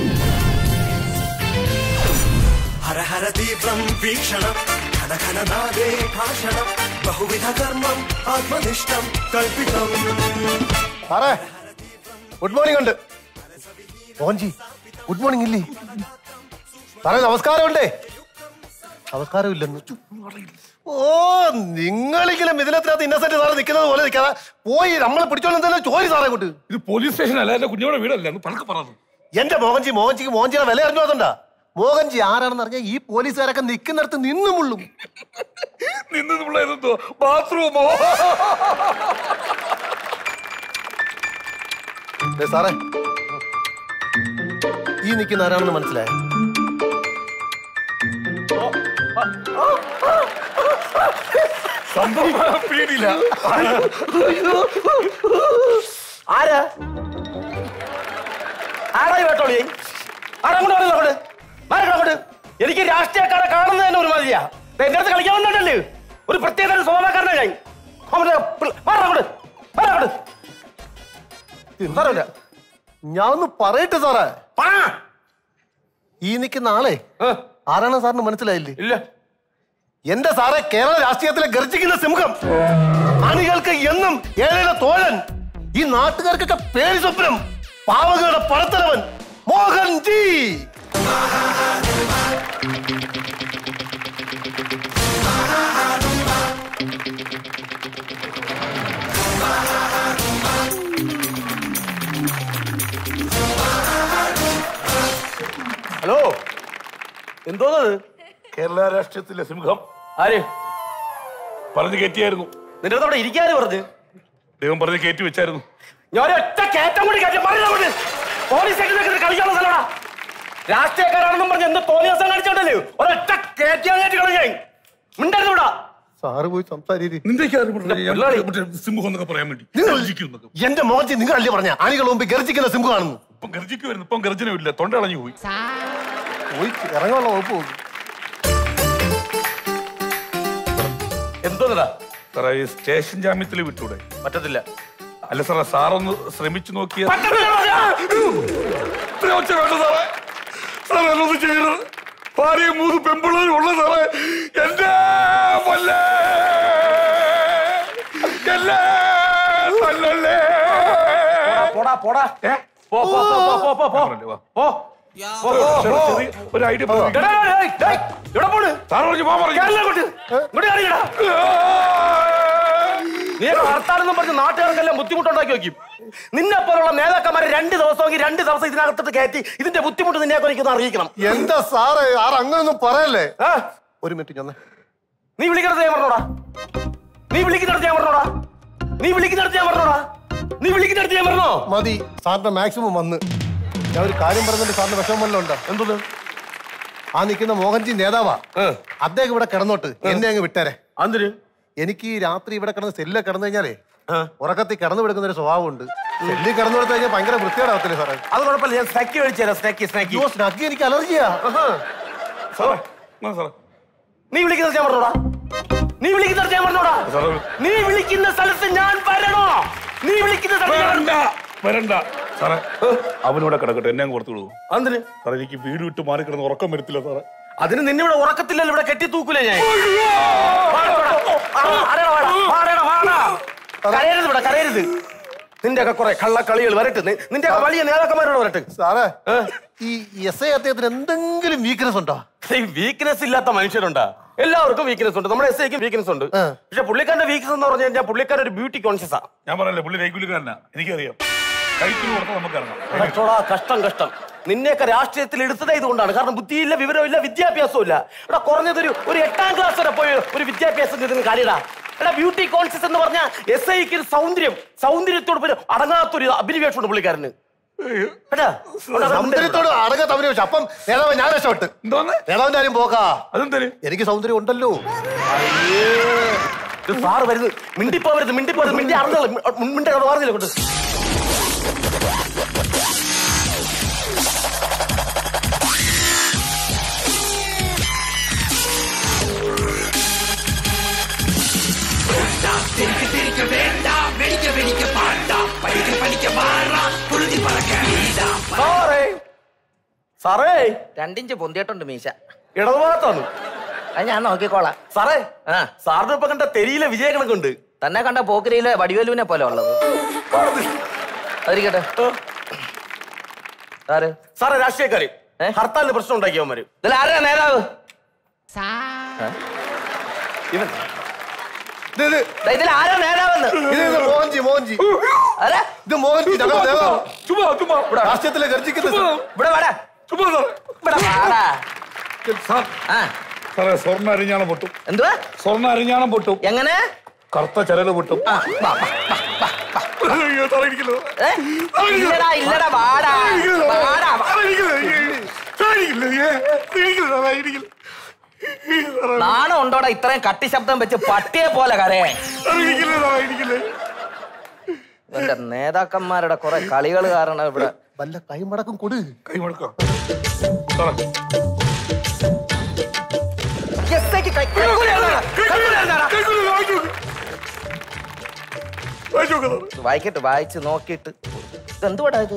ഹര ഹര തീവ്രം വീക്ഷണം ഘന ഘന നാദേ ഭാഷണം ബഹുവിധ കർമ്മം ആത്മനിഷ്ഠം കൽപ്പിതം സാറേ ഗുഡ് മോർണിംഗ് ഉണ്ട് മോഹൻജി ഗുഡ് മോർണിംഗ് ഇല്ലേ സാറേ നമസ്കാരം ഉണ്ടേ നമസ്കാരം ഇല്ലെന്ന് ഓ നിങ്ങളിങ്ങനെ മിഥുനത്തിനകത്ത് ഇന്നസെന്റ് സാറ് നിൽക്കുന്നത് പോലെ നിൽക്കാതെ പോയി നമ്മളെ പിടിച്ചോണ്ട് എന്തായാലും ചോരി സാറേ കൊണ്ട് ഇത് പോലീസ് സ്റ്റേഷൻ അല്ല എന്റെ കുഞ്ഞോടെ വീടല്ല എന്ന് പണക്ക് പറഞ്ഞു എന്റെ മോഹൻജി മോഹൻജിക്ക് മോഹൻജിയുടെ വില അറിഞ്ഞു അതുണ്ടാ മോഹൻജി ആരാണെന്ന് അറിഞ്ഞാൽ ഈ പോലീസുകാരൊക്കെ നിൽക്കുന്നിടത്ത് നിന്നും മുള്ളും നിന്ന് ബാത്റൂമോ ദേ സാറേ ഈ നിൽക്കുന്ന ആരാണെന്ന് മനസ്സിലായ സംഭവം പേടിയില്ല ആരാ ആരാ ഈ വേട്ടോളി ആരാ അങ്ങോട്ട് പറയുന്നത് അങ്ങോട്ട് മാറിക്കോ അങ്ങോട്ട് എനിക്ക് രാഷ്ട്രീയക്കാരെ കാണുന്നത് തന്നെ ഒരു മതിയാ ദേ, എന്റെ അടുത്ത് കളിക്കാൻ വന്നിട്ടല്ലേ ഒരു പ്രത്യേക തരം സ്വഭാവക്കാരനാ ഞാൻ അങ്ങോട്ട് പിള്ള- മാറാ അങ്ങോട്ട് മാറാ അങ്ങോട്ട് എന്താറില്ല ഞാൻ ഒന്ന് പറയട്ടെ സാറേ ഈ നിൽക്കുന്ന ആളെ ആരാണ് സാറിന് മനസ്സിലായില്ലേ ഇല്ല എന്റെ സാറേ കേരള രാഷ്ട്രീയത്തിലെ ഗർജിക്കുന്ന സിംഹം അണികൾക്ക് എന്നും ഏഴയുടെ തോഴൻ ഈ നാട്ടുകാർക്കൊക്കെ പേര് സ്വപ്നം പാവകളുടെ പടത്തലവൻ മോഹൻ ജി ഹലോ എന്തോന്നത് കേരള രാഷ്ട്രീയത്തിലെ സിംഹം ആര് പറഞ്ഞു കയറ്റിയായിരുന്നു നിന്റെ അടുത്ത് അവിടെ ഇരിക്കാര് പറഞ്ഞു ദൈവം പറഞ്ഞ് കയറ്റി വെച്ചായിരുന്നു ഞാൻ ഒറ്റ കയറ്റം കൂടി കയറ്റി പറഞ്ഞു അങ്ങോട്ട് പോലീസ് സ്റ്റേഷനിലേക്ക് കളിക്കാനുള്ള സ്ഥലമാ രാഷ്ട്രീയക്കാരാണെന്നും പറഞ്ഞ് എന്ത് തോന്നിയ ദിവസം കാണിച്ചോണ്ടല്ലേ ഒരൊറ്റ കയറ്റിയാൻ കയറ്റി കളഞ്ഞേ മിണ്ടരുത് ഇവിടെ സാറ് പോയി സംസാരിക്കും സിംഹം എന്നൊക്കെ പറയാൻ വേണ്ടി എന്റെ മോഹൻജി നിങ്ങളല്ലേ പറഞ്ഞ അണികൾ മുമ്പ് ഗർജിക്കുന്ന സിംഹമാണെന്ന് ഇപ്പം ഗർജിക്കുമായിരുന്നു ഇപ്പം ഗർജനമില്ല തൊണ്ട അളഞ്ഞു പോയി പോയി ഇറങ്ങാനുള്ള വകുപ്പ് നോക്ക്. എന്തോന്നടാ സാറേ ഈ സ്റ്റേഷൻ ജാമ്യത്തിൽ വിട്ടൂടെ പറ്റത്തില്ല അല്ല സാറേ സാറൊന്ന് ശ്രമിച്ചു നോക്കിയ ഒച്ച വേണ്ട സാറേ സാറേ എന്നൊന്ന് ചെയ്യരുത് ഭാര്യയും മൂന്ന് പെമ്പിള്ളേരും ഉള്ള സാറേ എന്റെ പൊല്ലേ എല്ലേ തല്ലല്ലേ പോടാ പോടാ ഏ? പോ പോ പോ പോ പോ പോ പോ പറഞ്ഞില്ലേ, വാ. പോ പോ, പോ, പോ. ചെറിയ ഒരു ഐഡിയ എടാ, എടാ, ഏയ്, ഏയ്, എവിടെ പോണ് സാറ് പറഞ്ഞു പോ പറഞ്ഞു കേരളം അങ്ങോട്ട് ഇങ്ങോട്ട് കാണിക്കടാ നീ ഹർത്താലെന്നും പറഞ്ഞ് നാട്ടുകാർക്കെല്ലാം ബുദ്ധിമുട്ടുണ്ടാക്കി വെക്കും നിന്നെ പോലുള്ള നേതാക്കന്മാരെ രണ്ട് ദിവസമെങ്കിൽ രണ്ട് ദിവസം ഇതിനകത്തിട്ട് കയറ്റി ഇതിന്റെ ബുദ്ധിമുട്ട് നിന്നെ കുറിക്കുന്ന അറിയിക്കണം എന്താ സാറേ ആർ അങ്ങനൊന്നും പറയല്ലേ ഒരു മിനിറ്റ് ഞാൻ നീ വിളിക്കണത് ഞാൻ പറഞ്ഞോടാ നീ വിളിക്കുന്നിടത്ത് ഞാൻ പറഞ്ഞോടാ നീ വിളിക്കുന്നിടത്ത് ഞാൻ പറഞ്ഞോടാ നീ വിളിക്കുന്നിടത്ത് ഞാൻ പറഞ്ഞോ മതി സാറിന്റെ മാക്സിമം വന്ന് ഞാൻ ഒരു കാര്യം പറഞ്ഞിട്ട് സാറിന് വിഷമം വല്ലതും ഉണ്ടോ എന്തോന്ന് ആ നിൽക്കുന്ന മോഹൻജി നേതാവാ അദ്ദേഹം ഇവിടെ കിടന്നോട്ട് എന്നെ അങ്ങ് വിട്ടേരെ അതിന് എനിക്ക് ഈ രാത്രി ഇവിടെ കിടന്ന് സെല്ലിൽ കിടന്നു കഴിഞ്ഞാലേ ഉറക്കത്തിൽ കിടന്നു വിടുക്കുന്ന ഒരു സ്വഭാവമുണ്ട് സെല്ലിൽ കിടന്നു കൊടുത്തു കഴിഞ്ഞാൽ ഭയങ്കര വൃത്തിയോടാവത്തില്ലേ സാറേ അത് കുഴപ്പമില്ല ഞാൻ സ്നാക്കി കഴിച്ചു തരാം സ്നാക്കി സ്നാക്കി അയ്യോ സ്നഗ്ഗി എനിക്ക് അലർജിയാ സാറേ ആ, സാറേ നീ വിളിക്കുന്നത് ഞാൻ പറഞ്ഞോടാ നീ വിളിക്കുന്നത് ഞാൻ പറഞ്ഞോടാ സാറേ നീ വിളിക്കുന്ന സ്ഥലത്ത് ഞാൻ വരണോ നീ വിളിക്കുന്ന സ്ഥലത്ത് ഞാൻ വരണ്ട വരണ്ട സാറേ അവനോടെ കിടക്കട്ടെ എന്നെ അങ്ങ് കൊടുത്തു വിടുവോ എന്തിന് സാറേ എനിക്ക് വീട് വിട്ട് മാറി കിടന്ന് ഉറക്കം വരത്തില്ല സാറേ അതിന് നിന്നെ ഇവിടെ ഉറക്കത്തില്ലല്ലോ ഇവിടെ കെട്ടി തൂക്കൂലേ ഞാൻ വാടാ, വാടാ. ആ, ആരെടാ, വാടാ. വാടെടാ, വാടാ. കരയരുത് ഇവിടെ കരയരുത് നിന്റെ ഒക്കെ കുറെ കള്ളക്കളികൾ വരട്ടെ നി- നിന്റെ ഒക്കെ വലിയ നേതാക്കന്മാരോട് വരട്ടെ സാറേ ഈ എസ് ഐ അദ്ദേഹത്തിന് എന്തെങ്കിലും വീക്ക്നെസ് ഉണ്ടോ വീക്ക്നെസ് ഇല്ലാത്ത മനുഷ്യരുണ്ടാ എല്ലാവർക്കും വീക്ക്നെസ് ഉണ്ട് നമ്മുടെ എസ് ഐക്കും വീക്ക്നെസ് ഉണ്ട് പക്ഷെ പുള്ളിക്കാരന്റെ വീക്ക്നെസ് എന്ന് പറഞ്ഞു കഴിഞ്ഞാൽ പുള്ളിക്കാരൻ ഒരു ബ്യൂട്ടി കോൺഷ്യസാ ഞാൻ പറഞ്ഞല്ലേ പുള്ളി കൈക്കൂലിക്കാരനാ എനിക്കറിയാം കൈക്കൂലി കൊടുത്താൽ നമുക്ക് ഇറങ്ങാം കഷ്ടോടാ കഷ്ടം കഷ്ടം നിന്നെയൊക്കെ രാഷ്ട്രീയത്തിൽ എടുത്തത് ഇതുകൊണ്ടാണ് കാരണം ബുദ്ധിയില്ല വിവരമില്ല വിദ്യാഭ്യാസവും ഇല്ല ഇവിടെ കുറഞ്ഞതൊരു ഒരു എട്ടാം ക്ലാസ് വരെ പോയി ഒരു വിദ്യാഭ്യാസം ഇതിന് കാര്യടാ എടാ ബ്യൂട്ടി കോൺഷ്യസ് എന്ന് പറഞ്ഞാൽ എസ് ഐക്ക് സൗന്ദര്യം സൗന്ദര്യത്തോട് ഒരു അടങ്ങാത്തൊരു അഭിനിവേശമുണ്ട് പുള്ളിക്കാരന് കേട്ടാ? സൗന്ദര്യത്തോട് അടങ്ങാത്ത അഭിനയിച്ചു അപ്പം നേതാവ് ഞാൻ രക്ഷപ്പെട്ട് നേതാവിന്റെ കാര്യം പോക്കാ അതെന്തേ എനിക്ക് സൗന്ദര്യം ഉണ്ടല്ലോ ഇത് സാറ് വരുന്നത് മിണ്ടിപ്പോവരുത് മിണ്ടിപ്പോവരുത് മിണ്ടി അറിഞ്ഞത് മിണ്ടി അത് പറഞ്ഞില്ല കൊണ്ട് സാറേ സാറേ രണ്ടിഞ്ച് പൊന്തിയിട്ടുണ്ട് മീശ ഇടതുഭാഗത്താണ് അത് ഞാൻ നോക്കിക്കോളാം സാറേ സാറിന് ഇപ്പൊ കണ്ട തെരിയിലെ വിജയങ്ങളൊക്കെ ഉണ്ട് തന്നെ കണ്ട പോക്കരിയിലെ വടിവേലുവിനെ പോലെ ഉള്ളത് അതിരിക്കട്ടെ ആര് സാറേ രാഷ്ട്രീയക്കാര് ഹർത്താലിന് പ്രശ്നം ഉണ്ടാക്കിയവന്മാര് ഇതിൽ ആരാ നേതാവ് ഇവൻ ഇത് ഇത് ദാ ഇതിൽ ആരാ നേതാവെന്ന് ഇത് ഇത് മോഹൻജി മോഹൻജി ആരാ ഇത് മോഹൻജി ഞങ്ങളുടെ നേതാവ് ചുമ്മാ ചുമ്മാ രാഷ്ട്രീയത്തിലെ ഗർജിക്കുന്ന ഇവിടെ വാടാ ചുമ്മാ സാറേ ഇവിടെ വാടാ സാർ ആ സാറേ സ്വർണ്ണ അരിഞ്ഞാണം പൊട്ടും എന്തുവാ സ്വർണ്ണ അരിഞ്ഞാണം പൊട്ടും എങ്ങനെ കറുത്ത ചരല് പൊട്ടും ആ, വാ, വാ, വാ, വാ, വാ. അയ്യോ, സാറേ ഇരിക്കല്ലോ. ഏ? ഇല്ലടാ ഇല്ലടാ വാടാ വാടാ വാ. സാറേ ഇരിക്കല്ലോ, സാറേ ഇരിക്കല്ലോ, ഏ, ഇരിക്കല്ലോ, സാറേ ഇരിക്കല്ലോ. സാറേ നാണം ഉണ്ടോടാ ഇത്രയും കട്ടി ശബ്ദം വെച്ച് പട്ടിയെ പോലെ കരയേ സാറേ ഇരിക്കല്ലോ, സാറേ ഇരിക്കല്ലോ. എന്റെ നേതാക്കന്മാരുടെ കുറെ കളികൾ കാരണം ഇവിടെ വല്ല കൈമടക്കം കൊടു കൈ മുടക്കാം സാറേ എസ് ഐക്ക് കൈ- കൈക്കൂലി തരണോടാ, കൈക്കൂലി തരണോടാ. കൈക്കൂലി വാങ്ങിച്ചു നോക്ക്. വാങ്ങിച്ചു നോക്ക് സാറേ. വായിക്കട്ടെ വായിച്ച് നോക്കിയിട്ട് ഇതെന്തുവാടാ ഇത്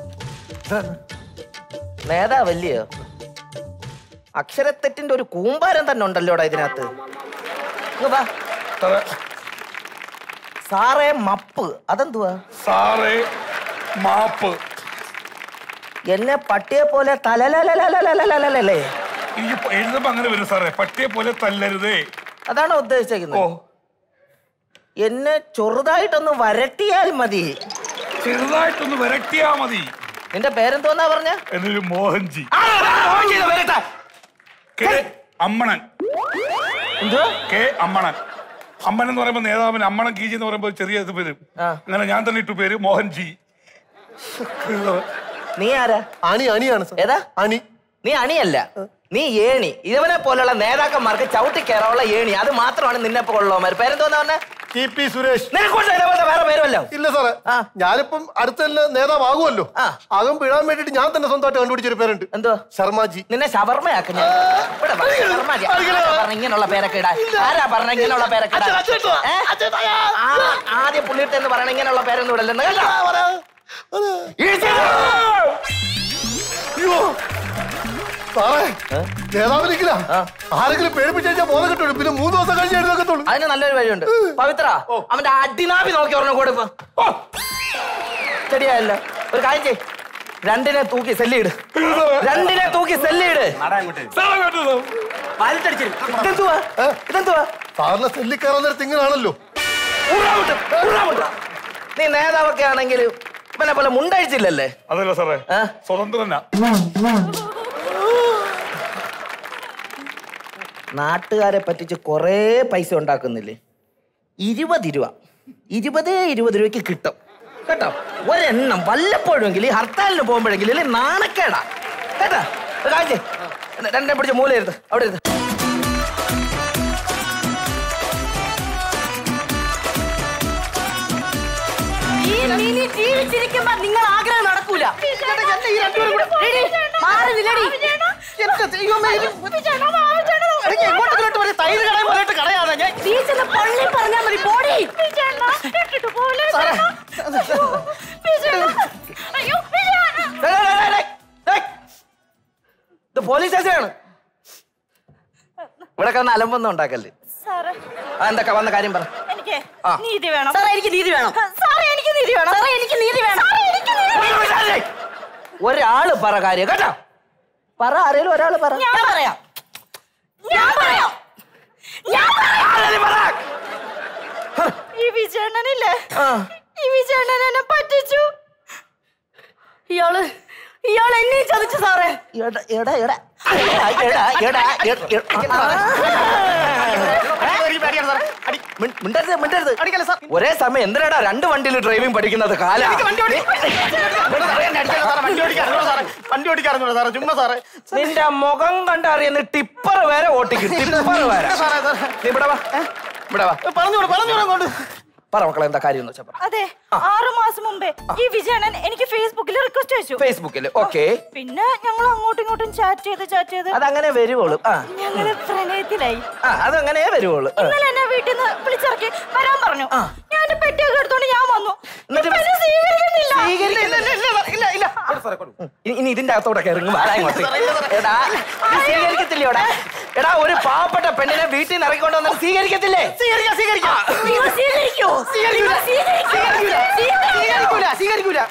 നേതാവല്ലയോ അക്ഷരത്തെറ്റിന്റെ ഒരു കൂമ്പാരം തന്നെ ഉണ്ടല്ലോടാ ഇതിനകത്ത് ഇങ്ങ് വാ. സാറേ സാറേ മപ്പ് അതെന്തുവാ സാറേ മാപ്പ് എന്നെ പട്ടിയെ പോലെ തലലലലലലലലലലേ ഈ എഴുതുമ്പോ അങ്ങനെ വരും സാറേ പട്ടിയെ പോലെ തല്ലരുതേ അതാണോ ഉദ്ദേശിക്കുന്നത് എന്നെ ചെറുതായിട്ടൊന്ന് വരട്ടിയാൽ മതി ചെറുതായിട്ടൊന്ന് വരട്ടിയാ മതി നിന്റെ പേരെന്തോന്നാ പറഞ്ഞ എന്നൊരു മോഹൻജി വരട്ടെ കെ അമ്മണൻ എന്തുവാ കെ അമ്മണൻ അമ്മൻ എന്ന് പറയുമ്പോ നേതാവിന് അമ്മണൻ കീജി എന്ന് പറയുമ്പോ ചെറിയ ഇത് പേര് അങ്ങനെ ഞാൻ തന്നെ ഇട്ടു പേര് മോഹൻജി നീ ആരാ അണി അണിയാണ് സാർ ഏതാ അണി നീ അണിയല്ല നീ ഏണി ഇവനെ പോലുള്ള നേതാക്കന്മാർക്ക് ചവിട്ടി കയറാനുള്ള ഏണി അത് മാത്രമാണ് നിന്നെ പോലുള്ളവന്മാർ പേരെന്തോന്നാ പറഞ്ഞ ടി പി സുരേഷ് നിനക്കൊണ്ട് ഇതേപോലത്തെ വേറെ പേരുമല്ലോ ഇല്ല സാറേ ഞാനിപ്പം അടുത്ത തന്നെ നേതാവാകുമല്ലോ അകം പിഴാൻ വേണ്ടിട്ട് ഞാൻ തന്നെ സ്വന്തമായിട്ട് കണ്ടുപിടിച്ചൊരു പേരുണ്ട് എന്തോ ശർമാജി നിന്നെ ഷവർമ്മയാക്കും ഞാൻ ഇവിടെ വാ, ശർമ്മാജി. ആരാ പറഞ്ഞ ഇങ്ങനെയുള്ള പേരൊക്കെ ഇടാൻ ആരാ പറഞ്ഞ ഇങ്ങനെയുള്ള പേരൊക്കെ ഇടാൻ? ഏ? ആ, ആദ്യം പുള്ളിയിട്ട് എന്ന് പറയണ ഇങ്ങനെയുള്ള പേരൊന്നും ഇടല്ലെന്ന് കേട്ടോ അയ്യോ സാറേ നേതാവിനിക്കില്ല ആരെങ്കിലും പേടിപ്പിച്ചു കഴിഞ്ഞാൽ ബോധം കിട്ടുള്ളൂ പിന്നെ മൂന്ന് ദിവസം കഴിഞ്ഞ് എഴുന്നേക്കത്തുള്ളൂ അതിന് നല്ലൊരു വഴിയുണ്ട് പവിത്ര അവന്റെ അടിനാഭി നോക്കി ഒരെണ്ണം കൂടെ ഇപ്പൊ ശരിയായല്ല ഒരു കാര്യം ചെയ് രണ്ടിനെ തൂക്കി സെല്ലിട് രണ്ടിനെ തൂക്കി സെല്ലിട് ഇതെന്തുവാ ഇതെന്തുവാ സാറിന് സെല്ലി കയറാൻ നേരത്ത് ഇങ്ങനെയാണല്ലോ ഊറാമുട്ട്, ഊറാമുട്ട്. നീ നേതാവൊക്കെ ആണെങ്കിൽ ഇവനെ പോലെ മുണ്ടഴിച്ചില്ലല്ലേ അതല്ല സാറേ സ്വതന്ത്രനാ നാട്ടുകാരെ പറ്റിച്ച് കുറേ പൈസ ഉണ്ടാക്കുന്നില്ലേ ഇരുപത് രൂപ ഇരുപതേ ഇരുപത് രൂപയ്ക്ക് കിട്ടും കേട്ടോ ഒരെണ്ണം വല്ലപ്പോഴെങ്കിലും ഈ ഹർത്താലിന് പോകുമ്പോഴെങ്കിലും ഇല്ലേ നാണക്കേടാ കേട്ടാ ഒരു കാര്യം ചെയ്യ്. രണ്ടിനെ പിടിച്ച് മൂല ഇരുത്ത് അവിടെ ഇരുത്ത് ഈ മിനി ജീവിച്ചിരിക്കുമ്പോ നിങ്ങൾ ആഗ്രഹം നടക്കൂല എടി, മാറി നില്ലെടി. നീ ചെന്ന് പള്ളി പറഞ്ഞാ മതി പോടി ഇത് പോലീസ് സ്റ്റേഷനാണ് ഇവിടെ കിടന്ന് അലമ്പൊന്നും ഉണ്ടാക്കല്ലേ സാറേ ആ എന്തൊക്കെ വന്ന കാര്യം പറ എനിക്ക് ആ. നീതി വേണം സാറേ എനിക്ക് നീതി വേണം സാറേ എനിക്ക് നീതി വേണം സാറേ എനിക്ക് നീതി വേണം സാറേ എനിക്ക് നീതി വേണം ഒരാള് പറ കാര്യം കേട്ടോ പറ ആരേലും ഒരാള് പറ ഞാൻ പറയാം ഞാൻ പറയാം ഞാൻ പറയാം ഈ വിജയണ്ണനില്ലേ ഈ വിജയണ്ണൻ എന്നെ പറ്റിച്ചു ഇയാള് ഇയാൾ എന്നെ ചതിച്ചു സാറേ എടാ എടാ എടാ എടാ എടാ മിണ്ട- മിണ്ടരുത് മിണ്ടരുത് ഒരേ സമയം എന്തിനാടാ രണ്ട് വണ്ടിയിൽ ഡ്രൈവിംഗ് പഠിക്കുന്നത് കാല വണ്ടി ഓടിക്കാറുണ്ടോ സാറേ ചുമ്മാ സാറേ നിന്റെ മുഖം കണ്ടറിയുന്ന ടിപ്പർ വരെ ഓട്ടിക്കും ടിപ്പർ വരെ സാറേ സാറേ നീ ഇവിടെ വാ ഇവിടെ വാ പറഞ്ഞോളൂ പറഞ്ഞോളൂ അങ്ങോട്ട് പറ മക്കളെ എന്താ കാര്യം എന്ന് വെച്ചാ പറ അതെ ആറു മാസം മുമ്പേ ഈ വിജയണ്ണൻ എനിക്ക് ഫേസ്ബുക്കിൽ റിക്വസ്റ്റ് അയച്ചു ഫേസ്ബുക്കിൽ ഓക്കെ പിന്നെ ഞങ്ങൾ അങ്ങോട്ടും ഇങ്ങോട്ടും ചാറ്റ് ചെയ്ത് ചാറ്റ് ചെയ്ത് അതങ്ങനെ വരുവുള്ളൂ ആ ഞങ്ങള് പ്രണയത്തിലായി ആ അതങ്ങനെ വരുവുള്ളൂ ആ. ഇന്നലെ എന്നെ വീട്ടിൽ നിന്ന് വിളിച്ചിറക്കി വരാൻ പറഞ്ഞു ഞാൻ എന്റെ പെട്ടിയൊക്കെ എടുത്തോണ്ട് ഞാൻ വന്നു എന്നിട്ട് ഇപ്പൊ എന്നെ സ്വീകരിക്കുന്നില്ല സ്വീകരിക്കുന്നില്ല. ഇനി- ഇനി ഇതിന്റെ അകത്തോടെ ഇറങ്ങും വാടാ ഇങ്ങോട്ട് എടാ നീ സ്വീകരിക്കത്തില്ലയോടാ എടാ ഒരു പാവപ്പെട്ട പെണ്ണിനെ വീട്ടിൽ നിന്ന് ഇറങ്ങിക്കൊണ്ട് വന്നാൽ സ്വീകരിക്കത്തില്ലേ സ്വീകരിക്കാം സ്വീകരിക്കാം നിങ്ങൾ സ്വീകരിക്കോ സ്വീകരിക്കൂല. സ്വീകരിക്കൂല. സ്വീകരിക്കൂല സ്വീകരിക്കൂല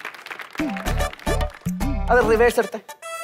അത് റിവേഴ്സ് എടുത്ത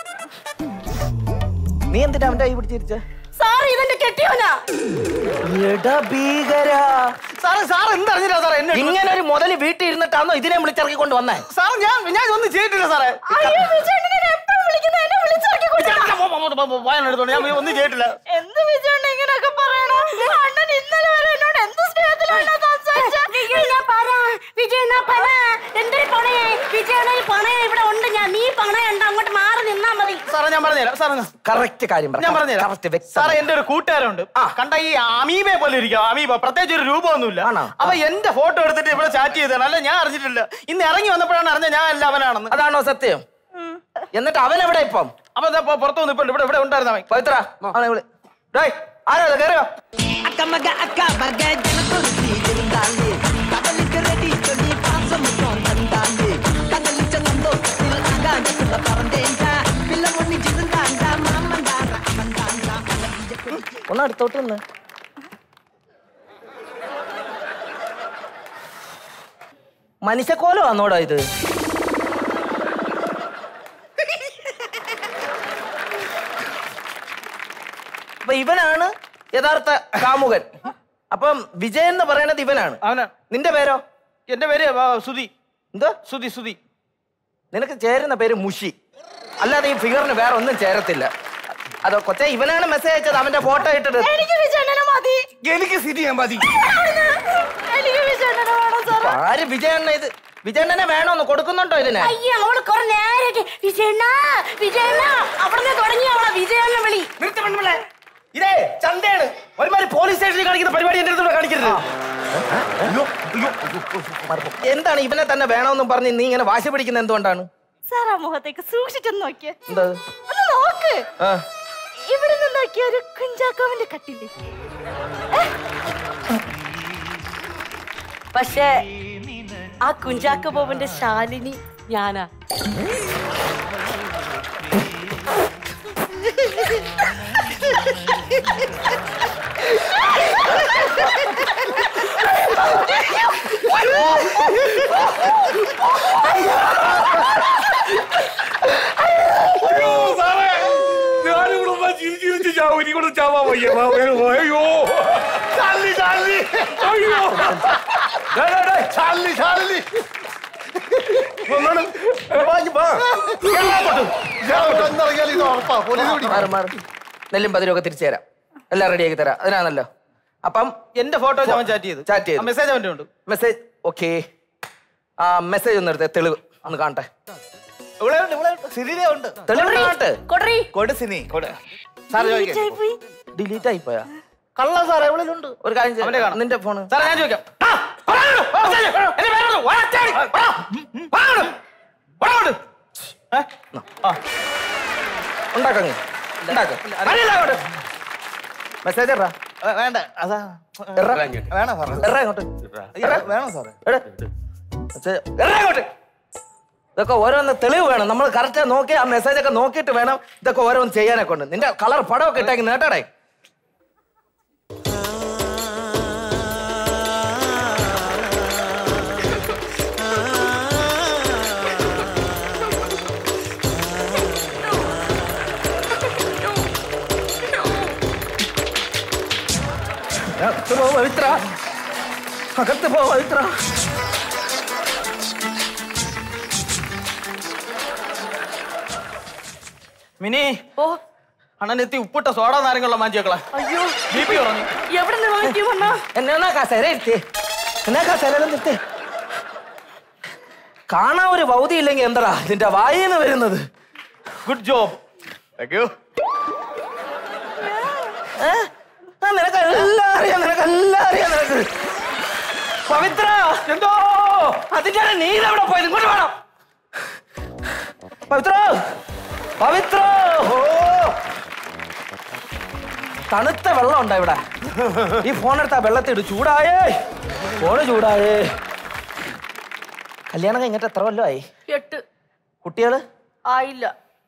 നീ എന്തിനാ അവന്റെ കൈ പിടിച്ചിരിച്ച സാർ ഇതെന്റെ കെട്ടിയോനാ എടാ ഭീകര സാറേ സാർ എന്തറിഞ്ഞില്ല സാറേ എന്നെ ഇങ്ങനെ ഒരു മുതല് വീട്ടിൽ ഇരുന്നിട്ടാണോ ഇതിനെ വിളിച്ചിറക്കിക്കൊണ്ട് വന്നേ സാർ ഞാൻ ഞാൻ ഒന്നും ചെയ്തിട്ടില്ല സാറേ അയ്യോ വിജയണ്ണനെ എപ്പോഴും വിളിക്കുന്ന എന്നെ വിളിച്ചിറക്കി വായനെടുത്തോണ്ട് ഞാൻ ഒന്നും ചെയ്തിട്ടില്ല എന്ത് വിജയണ്ണ ഇങ്ങനെയൊക്കെ പറയണോ അണ്ണൻ ഇന്നലെ വരെ എന്നോട് എന്ത് സ്നേഹത്തിലാണോ സംസാരിച്ചത് വിജയണ്ണ പറ വിജയണ്ണ പറ എന്തൊരു പണയേ വിജയണ്ണ പണയ ഇവിടെ ഉണ്ട് ഞാൻ നീ പണയുണ്ട് അങ്ങോട്ട് മാറി നിന്നാ മതി സാറേ ഞാൻ പറഞ്ഞുതരാം സാറേ കറക്റ്റ് കാര്യം ഞാൻ പറഞ്ഞുതരാം കറക്റ്റ് സാറേ എന്റെ ഒരു കൂട്ടുകാരുണ്ട് കണ്ട ഈ അമീബയെ പോലെ ഇരിക്കും അമീബ പ്രത്യേകിച്ച് ഒരു രൂപമൊന്നുമില്ല അപ്പൊ എന്റെ ഫോട്ടോ എടുത്തിട്ട് ഇവിടെ ചാറ്റ് ചെയ്തതാണ് അല്ല ഞാൻ അറിഞ്ഞിട്ടില്ല ഇന്ന് ഇറങ്ങി വന്നപ്പോഴാണ് അറിഞ്ഞ ഞാൻ അല്ല അവനാണെന്ന് അതാണോ സത്യം എന്നിട്ട് അവൻ എവിടെ ഇപ്പം അപ്പൊ ദാ പൊ- പുറത്ത് വന്ന് ഇപ്പൊ ഇവിടെ ഇവിടെ ഉണ്ടായിരുന്ന അവൻ പവിത്ര അവനെ വിളി ഡേയ് ആരാ ഇത്? കേറിയോ அக்கமக அக்கா மக ஜனக்குருத்தி இருந்தாலே கடலுக்கு ரெடி சொல்லி பாசம் மட்டும் தந்தாலே கடலிச்ச நந்தோட்டத்தில் அங்காஞ்சக்குள்ள பறந்தேன்டா பிள்ளை ஒண்ணு இருந்தாண்டா மாமன்டாரா அவன்தாண்டா ഒന്ന് അടുത്തോട്ട് നിന്ന് മനുഷ്യക്കോലം വന്നോടാ ഇത് അപ്പൊ ഇവനാണ് യഥാർത്ഥ കാമുകൻ അപ്പം വിജയൻ എന്ന് പറയണത് ഇവനാണ് അവനാ നിന്റെ പേരോ എന്റെ പേര് ആ, സുധി എന്തോ സുധി സുധി നിനക്ക് ചേരുന്ന പേര് മുഷി അല്ലാതെ ഈ ഫിഗറിന് വേറെ ഒന്നും ചേരത്തില്ല അതോ കൊച്ചെ ഇവനാണ് മെസ്സേജ് അയച്ചത് അവന്റെ ഫോട്ടോ ഇട്ടിട്ട് എനിക്ക് വിജയണ്ണനെ മതി എനിക്ക് സ്ഥിതി ഞാൻ മതി എനിക്ക് വിജയണ്ണനെ വേണം സാറേ ആര് വിജയണ്ണ ഇത് വിജയണ്ണനെ വേണോന്ന് കൊടുക്കുന്നുണ്ടോ ഇതിനെ അയ്യ അവള് കുറെ നേരമായിട്ട് വിജയണ്ണ വിജയണ്ണ അവിടുന്ന് തുടങ്ങി അവളെ വിജയണ്ണ വിളി നിർത്തി പെൺപിള്ളേ ഇതേ ചന്തയാണ് ഒരുമാതിരി പോലീസ് സ്റ്റേഷനിൽ കാണിക്കുന്ന പരിപാടി എന്റെ അടുത്ത് കാണിക്കരുത് എന്താണ് ഇവനെ തന്നെ വേണമെന്നും പറഞ്ഞ് നീ ഇങ്ങനെ വാശി പിടിക്കുന്ന എന്തുകൊണ്ടാണ് സാർ ആ മുഖത്തേക്ക് സൂക്ഷിച്ചൊന്ന് നോക്കിയേ എന്താ ഒന്ന് നോക്ക് ആ ഇവിടെ നിന്ന് നോക്കിയ ഒരു കുഞ്ചാക്കോവിന്റെ കട്ടില്ലേ പക്ഷേ ആ കുഞ്ചാക്ക ബോബന്റെ ശാലിനി ഞാനാ അയ്യോ സാറേ ഞാനിവിടെ ചിരിച്ച് ചിരിച്ച് ചാവും ഇനി കൊണ്ട് ചാവാ വയ്യ വാ, വേഗം വാ. അയ്യോ ചാലി ചാലി അയ്യോ ഡേ, ഡേ, ഡേ, ചാലി ചാലി ഒന്നാണ് മാറ്, മാറ്. നെല്ലും പതിരും ഒക്കെ തിരിച്ചു തരാം എല്ലാം റെഡിയാക്കി തരാം അതിനാണല്ലോ അപ്പം എന്റെ ഫോട്ടോ അവൻ ചാറ്റ് ചെയ്തു ചാറ്റ് ചെയ്തു മെസ്സേജ് അവന്റെ ഉണ്ട് മെസ്സേജ് ഓക്കെ ആ മെസ്സേജ് ഒന്ന് എടുത്തേ തെളിവ് ഒന്ന് കാണട്ടെ ഇവിടെ ഉണ്ട് ഇവിടെ ഉണ്ട് സിരിയിലേ ഉണ്ട് തെളിവ് കാണട്ടെ കൊടറി കൊട് സിനി കൊട് സാർ ചോദിക്കാം ഡിലീറ്റ് ആയി പോയാ കള്ള സാറേ എവിടെ ഉണ്ട് ഒരു കാര്യം ചെയ്യ്. അവന്റെ കാണാം. നിന്റെ ഫോണ് സാറേ ഞാൻ ചോദിക്കാം ആ, പറയാനുണ്ടോ? ആ, മെസ്സേജ്. എന്റെ പേരെന്താ? വാറ്റാടി. പറ. പറയാനുണ്ടോ? പറയാനുണ്ടോ? ഏ? ആ. ഉണ്ടാക്കങ്ങ് ഉണ്ടാക്ക മെസ്സേജ് ഇറ വേ- വേണ്ട അതാ ഇറ വേണം സാറേ ഇറ ഇങ്ങോട്ട് ഇറ, വേണം സാറേ എടാ. മെസ്സേജ് ഇറ ഇങ്ങോട്ട് ഇതൊക്കെ ഓരോന്ന് തെളിവ് വേണം നമ്മൾ കറക്റ്റ് നോക്കി ആ മെസ്സേജ് ഒക്കെ നോക്കിയിട്ട് വേണം ഇതൊക്കെ ഓരോന്ന് ചെയ്യാനൊക്കെ ഉണ്ട് നിന്റെ കളർ പടമൊക്കെ ഇട്ടേക്ക് നേട്ടടേ അകത്ത് പോ പവിത്ര മിനി ഓ അണ്ണനെത്തി ഉപ്പിട്ട സോഡ നാരങ്ങളുള്ള മാഞ്ചേക്കളെ അയ്യോ ബി പി കുറഞ്ഞു എവിടെ നിന്ന് വാങ്ങിക്കും അണ്ണാ എന്നാ കസേര ഇരുത്തി എന്നാ കസേര നിർത്തി കാണാൻ ഒരു ഭൗതി ഇല്ലെങ്കിൽ എന്താ നിന്റെ വായിന്ന് വരുന്നത് ഗുഡ് ജോബ് താങ്ക് യു നിനക്ക് എല്ലാം അറിയാം നിനക്ക് എല്ലാം അറിയാം നിനക്ക് പവിത്ര എന്തോ അതിന്റെ നീ എവിടെ പോയത് ഇങ്ങോട്ട് വേണം പവിത്ര പവിത്ര ഓ തണുത്ത വെള്ളം ഉണ്ടോ ഇവിടെ ഈ ഫോൺ എടുത്താ വെള്ളത്തിട്ട് ചൂടായേ ഫോണ് ചൂടായേ കല്യാണം കഴിഞ്ഞിട്ട് എത്ര കൊല്ലമായി എട്ട് കുട്ടികള് ആയില്ല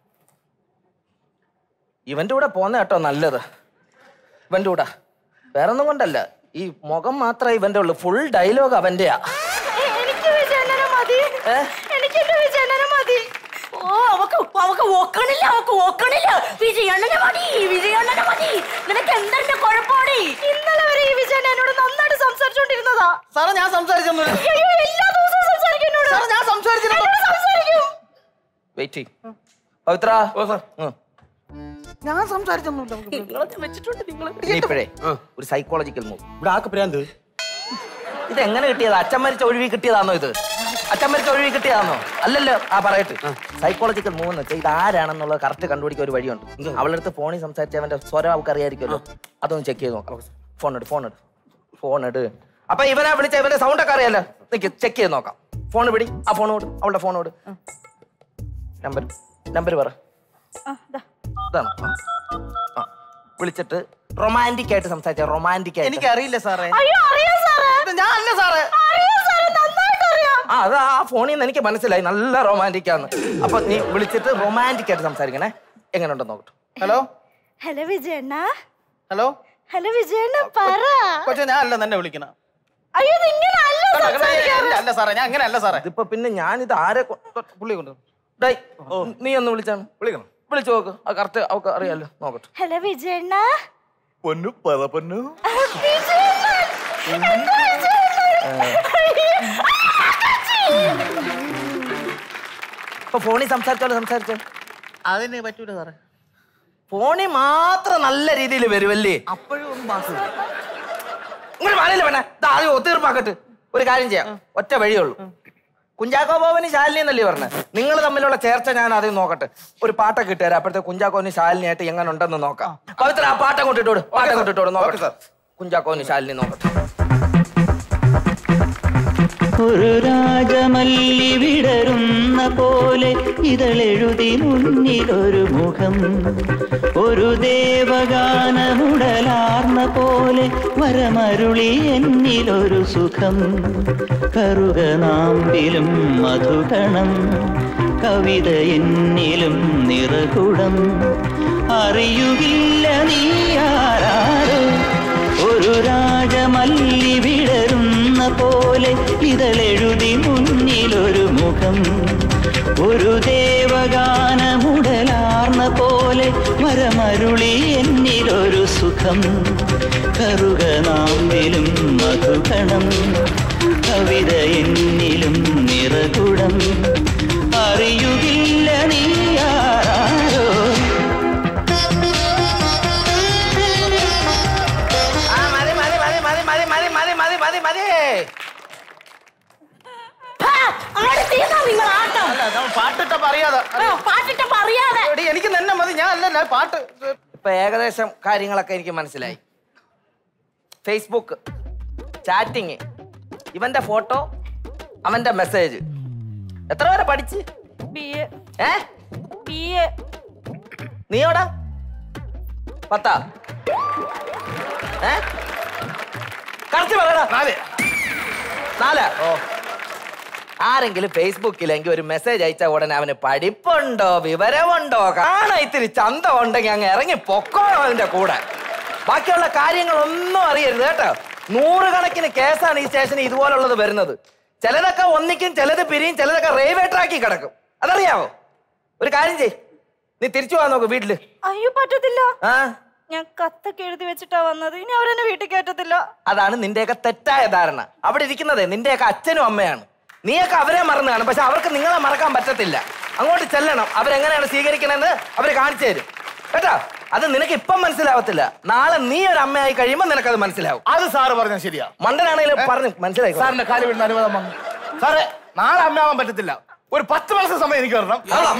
ഇവന്റെ കൂടെ പോന്ന കേട്ടോ നല്ലത് ഇവന്റെ കൂടെ വേറെ ഒന്നും കൊണ്ടല്ല ഈ മുഖം മാത്രമേ ഇവന്റെ ഉള്ളൂ ഫുൾ ഡയലോഗ് അവന്റെയാ എനിക്ക് വിജയണ്ണനെ മതി എനിക്ക് എന്റെ വിജയണ്ണനെ മതി ഓ അവക്ക് അവക്ക് ഒക്കണില്ല അവക്ക് ഒക്കണില്ല വിജയണ്ണനെ മതി വിജയണ്ണനെ മതി നിനക്ക് എന്തെന്റെ കുഴപ്പമാണ് ഇന്നലെ വരെ ഈ വിജയണ്ണ എന്നോട് നന്നായിട്ട് സംസാരിച്ചോണ്ടിരുന്നതാ സാറേ ഞാൻ സംസാരിച്ചൊന്നും അയ്യോ എല്ലാ ദിവസവും സംസാരിക്കും എന്നോട് സാറേ, ഞാൻ സംസാരിച്ചില്ല. എന്നോട് സംസാരിക്കും വെയിറ്റ് പവിത്ര ഉം. ഞാൻ സംസാരിച്ചൊന്നുമില്ല നിങ്ങളൊക്കെ വെച്ചിട്ടുണ്ട് നിങ്ങൾ നീ ഇപ്പോഴേ ഒരു സൈക്കോളജിക്കൽ മൂവ് ഇവിടെ ആക്ക് പ്രാന്ത് ഇത് എങ്ങനെ കിട്ടിയതാ അച്ഛൻ മരിച്ച ഒഴിവി കിട്ടിയതാണോ ഇത് അച്ഛൻ മരിച്ച ഒഴിവി കിട്ടിയതാണോ അല്ലല്ലോ ആ പറയട്ടെ സൈക്കോളജിക്കൽ മൂവ് എന്ന് വെച്ചാൽ ഇത് ആരാണെന്നുള്ളത് കറക്റ്റ് കണ്ടുപിടിക്കാൻ ഒരു വഴിയുണ്ട് അവളുടെ അടുത്ത് ഫോണിൽ സംസാരിച്ച അവന്റെ സ്വരം അവൾക്ക് അറിയായിരിക്കുമല്ലോ അതൊന്ന് ചെക്ക് ചെയ്ത് നോക്കാം ഫോൺ എടു ഫോൺ എടു ഫോൺ എടു അപ്പൊ ഇവനെ വിളിച്ച ഇവന്റെ സൗണ്ട് ഒക്കെ അറിയാലോ നിക്ക് ചെക്ക് ചെയ്ത് നോക്കാം ഫോൺ പിടി ആ ഫോൺ വിട് അവളുടെ ഫോൺ വിട് നമ്പർ നമ്പർ പറ ഇതാണ് ആ. ആ. വിളിച്ചിട്ട് റൊമാൻറ്റിക് ആയിട്ട് സംസാരിച്ച റൊമാൻറ്റിക് ആയിട്ട് എനിക്കറിയില്ല സാറേ അയ്യോ അറിയാം സാറേ ഞാൻ അല്ല സാറേ അറിയാം സാറേ നന്നായിട്ട് അറിയാം ആ അത് ആ ഫോണിൽ നിന്ന് എനിക്ക് മനസ്സിലായി നല്ല റൊമാൻറ്റിക് ആണ് അപ്പൊ നീ വിളിച്ചിട്ട് റൊമാൻറ്റിക് ആയിട്ട് സംസാരിക്കണേ എങ്ങനെ ഉണ്ടെന്ന് നോക്കട്ടെ ഹലോ ഹലോ വിജയണ്ണ ഹലോ ഹലോ വിജയണ്ണ പറ കൊച്ചു ഞാൻ അല്ല തന്നെ വിളിക്കണം അയ്യോ നിങ്ങനെ അല്ല സംസാരിക്കാറ്. അല്ല സാറേ ഞാൻ അങ്ങനെ അല്ല സാറേ ഇതിപ്പോ പിന്നെ ഞാൻ ഇത് ആരെ കൊ- പുള്ളി കൊണ്ട് ഡേയ്, നീ ഒന്ന് വിളിച്ചാണ് വിളിക്കണം വിളിച്ചു നോക്ക് അത് കറക്റ്റ് അവൾക്ക് അറിയാലോ നോക്കട്ടെ ഹലോ വിജയണ്ണ പൊന്നു പറ പൊന്നു വിജയണ്ണൻ എന്റെ വിജയണ്ണൻ ഇപ്പൊ ഫോണിൽ സംസാരിച്ചോളൂ സംസാരിച്ചോ അതിന് പറ്റൂല സാറേ ഫോണിൽ മാത്രം നല്ല രീതിയിൽ വരുമല്ലേ അപ്പോഴും ഒന്ന് മാസം ഇങ്ങനെ പറയില്ല വേണേ ഇത് ആദ്യം ഒത്തീർപ്പാക്കട്ട് ഒരു കാര്യം ചെയ്യാം ഒറ്റ വഴിയുള്ളൂ കുഞ്ചാക്കോ ബോബന് ശാലിനി എന്നല്ലേ പറഞ്ഞത് നിങ്ങൾ തമ്മിലുള്ള ചേർച്ച ഞാൻ ആദ്യം നോക്കട്ടെ ഒരു പാട്ടൊക്കെ ഇട്ടുതരാം അപ്പോഴത്തെ കുഞ്ചാക്കോന് ശാലിനിയായിട്ട് എങ്ങനെ ഉണ്ടെന്ന് നോക്കാം പവിത്ര ആ പാട്ടം കൊണ്ടിട്ടോട് പാട്ടം കൊണ്ടിട്ടോട് നോക്കട്ടെ കുഞ്ചാക്കോന് ശാലിനി നോക്കട്ടെ ഒരു രാജമല്ലി വിടരുന്ന പോലെ ഇതളെഴുതി മുന്നിലൊരു മുഖം ഒരു ദേവഗാനമുടലാർന്ന പോലെ വരമരുളി എന്നിലൊരു സുഖം കറുകനാമ്പിലും മധുകണം കവിത എന്നിലും നിറകുടം അറിയുകില്ല നീ ആരാരോ ഒരു രാജമല്ലി വിടരുന്ന പോലെ ഇതളെഴുതി മുന്നിലൊരു മുഖം ഒരു ദേവഗാനമുടലാർന്ന പോലെ മരമരുളി എന്നിലൊരു സുഖം കറുകനാമ്പിലും മധുകണം കവിത എന്നിലും നിറകുടം അറിയുകില്ല നീ ആരാരോ ആ മതി മതി മതി മതി മതി മതി മതി മതി മതി മതി നിങ്ങൾ ആട്ടം പാട്ടിട്ടപ്പോ അറിയാതെ പാട്ടിട്ടപ്പോ അറിയാതെ എടി, എനിക്ക് തന്നെ മതി ഞാൻ അല്ലല്ല പാട്ട് ഇപ്പൊ ഏകദേശം കാര്യങ്ങളൊക്കെ എനിക്ക് മനസ്സിലായി ഫേസ്ബുക്ക് ചാറ്റിങ് ഇവന്റെ ഫോട്ടോ അവന്റെ മെസ്സേജ് എത്ര വരെ പഠിച്ച് B A A B A നീയോടാ പത്താ ഏ കറക്റ്റ് പറയടാ നാല് നാല് ഓ ആരെങ്കിലും ഫേസ്ബുക്കിലെങ്കിൽ ഒരു മെസ്സേജ് അയച്ച ഉടനെ അവന് പഠിപ്പുണ്ടോ വിവരമുണ്ടോ കാണാൻ ഇത്തിരി ചന്തം ഉണ്ടെങ്കിൽ അങ്ങ് ഇറങ്ങി പൊക്കോണം അതിന്റെ കൂടെ ബാക്കിയുള്ള കാര്യങ്ങളൊന്നും അറിയരുത് കേട്ടോ നൂറുകണക്കിന് കേസാണ് ഈ സ്റ്റേഷനിൽ ഇതുപോലുള്ളത് വരുന്നത് ചിലതൊക്കെ ഒന്നിക്കും ചിലത് പിരിയും ചിലതൊക്കെ റെയിൽവേ ട്രാക്കിൽ കിടക്കും അതറിയാവോ ഒരു കാര്യം ചെയ് നീ തിരിച്ചു പോകാൻ നോക്ക് വീട്ടില് അയ്യോ പറ്റത്തില്ല ആ ഞാൻ കത്തൊക്കെ എഴുതി വെച്ചിട്ടാ വന്നത് ഇനി അവരെന്നെ വീട്ടിൽ കയറ്റത്തില്ല അതാണ് നിന്റെയൊക്കെ തെറ്റായ ധാരണ അവിടെ ഇരിക്കുന്നതേ നിന്റെയൊക്കെ അച്ഛനും അമ്മയാണ് നീയൊക്കെ അവരെ മറന്നു കാണും പക്ഷെ അവർക്ക് നിങ്ങളെ മറക്കാൻ പറ്റത്തില്ല അങ്ങോട്ട് ചെല്ലണം അവരെങ്ങനെയാണ് സ്വീകരിക്കണമെന്ന് അവർ കാണിച്ചു തരും കേട്ടോ അത് നിനക്ക് ഇപ്പം മനസ്സിലാവത്തില്ല നാളെ നീ ഒരു അമ്മയായി കഴിയുമ്പോൾ നിനക്കത് മനസ്സിലാവും അത് സാറ് പറഞ്ഞാൽ ശരിയാ മണ്ടനാണെങ്കിലും പറഞ്ഞു മനസ്സിലായി സാറിന്റെ കാല് വീഴുന്ന അനുവാദം വന്നു സാറേ നാളെ അമ്മയാവാൻ പറ്റത്തില്ല ഒരു പത്ത് മാസം സമയം എനിക്ക് വരണം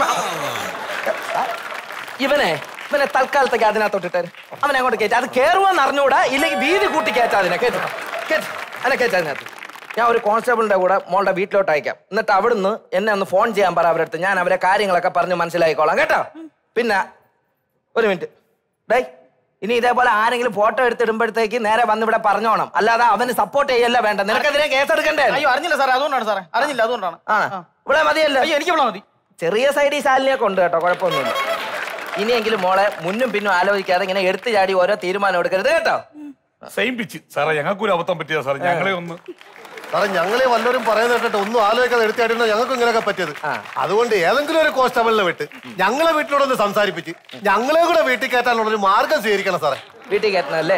ഇവനെ ഇവനെ തൽക്കാലത്തേക്ക് അതിനകത്തോട്ടിട്ട് അവനെ അങ്ങോട്ട് കയറ്റി അത് കയറുമെന്ന് അറിഞ്ഞൂടാ ഇല്ലെങ്കിൽ വീതി കൂട്ടി കയറ്റാ അതിനെ കയറ്റി കയറ്റി അതിനെ കയറ്റി അതിനകത്ത് ഞാൻ ഒരു കോൺസ്റ്റബിളിന്റെ കൂടെ മോളുടെ വീട്ടിലോട്ട് അയക്കാം എന്നിട്ട് അവിടുന്ന് എന്നെ ഒന്ന് ഫോൺ ചെയ്യാൻ പറ അവരുടെ അടുത്ത് ഞാൻ അവരെ കാര്യങ്ങളൊക്കെ പറഞ്ഞ് മനസ്സിലാക്കിക്കോളാം കേട്ടോ പിന്നെ ഒരു മിനിറ്റ് ഡേ ഇനി ഇതേപോലെ ആരെങ്കിലും ഫോട്ടോ എടുത്തിടുമ്പോഴത്തേക്ക് നേരെ വന്ന് ഇവിടെ പറഞ്ഞോണം അല്ലാതെ അവന് സപ്പോർട്ട് ചെയ്യല്ല വേണ്ട നിനക്കെതിരെ കേസ് എടുക്കണ്ടേ അയ്യോ അറിഞ്ഞില്ല സാറേ അതുകൊണ്ടാണ് സാറേ അറിഞ്ഞില്ല അതുകൊണ്ടാണ് ആ ഇവിടെ മതിയല്ലോ അയ്യോ എനിക്ക് ഇവിടെ മതി ചെറിയ സൈഡിൽ ശാലിനിയൊക്കെ ഉണ്ട് കേട്ടോ കുഴപ്പമൊന്നുമില്ല ഇനിയെങ്കിലും മോളെ മുന്നും പിന്നും ആലോചിക്കാതെ ഇങ്ങനെ എടുത്തു ചാടി ഓരോ തീരുമാനം എടുക്കരുത് കേട്ടോ സെയിം പിച്ച് സാറേ ഞങ്ങൾക്കൊരു അബദ്ധം പറ്റിയതാ സാറേ ഞങ്ങളെ ഒന്ന് സാറേ ഞങ്ങളെ വല്ലവരും പറയുന്നത് കേട്ടിട്ട് ഒന്നും ആലോചിക്കാതെ എടുത്തായിരുന്നു ഞങ്ങൾക്ക് ഇങ്ങനെയൊക്കെ പറ്റിയത് അതുകൊണ്ട് ഏതെങ്കിലും ഒരു കോൺസ്റ്റബിളിനെ വിട്ട് ഞങ്ങളെ വീട്ടിലൂടെ ഒന്ന് സംസാരിപ്പിച്ച് ഞങ്ങളെ കൂടെ വീട്ടിൽ കയറ്റാനുള്ള ഒരു മാർഗം സ്വീകരിക്കണം സാറേ വീട്ടിൽ കയറ്റണല്ലേ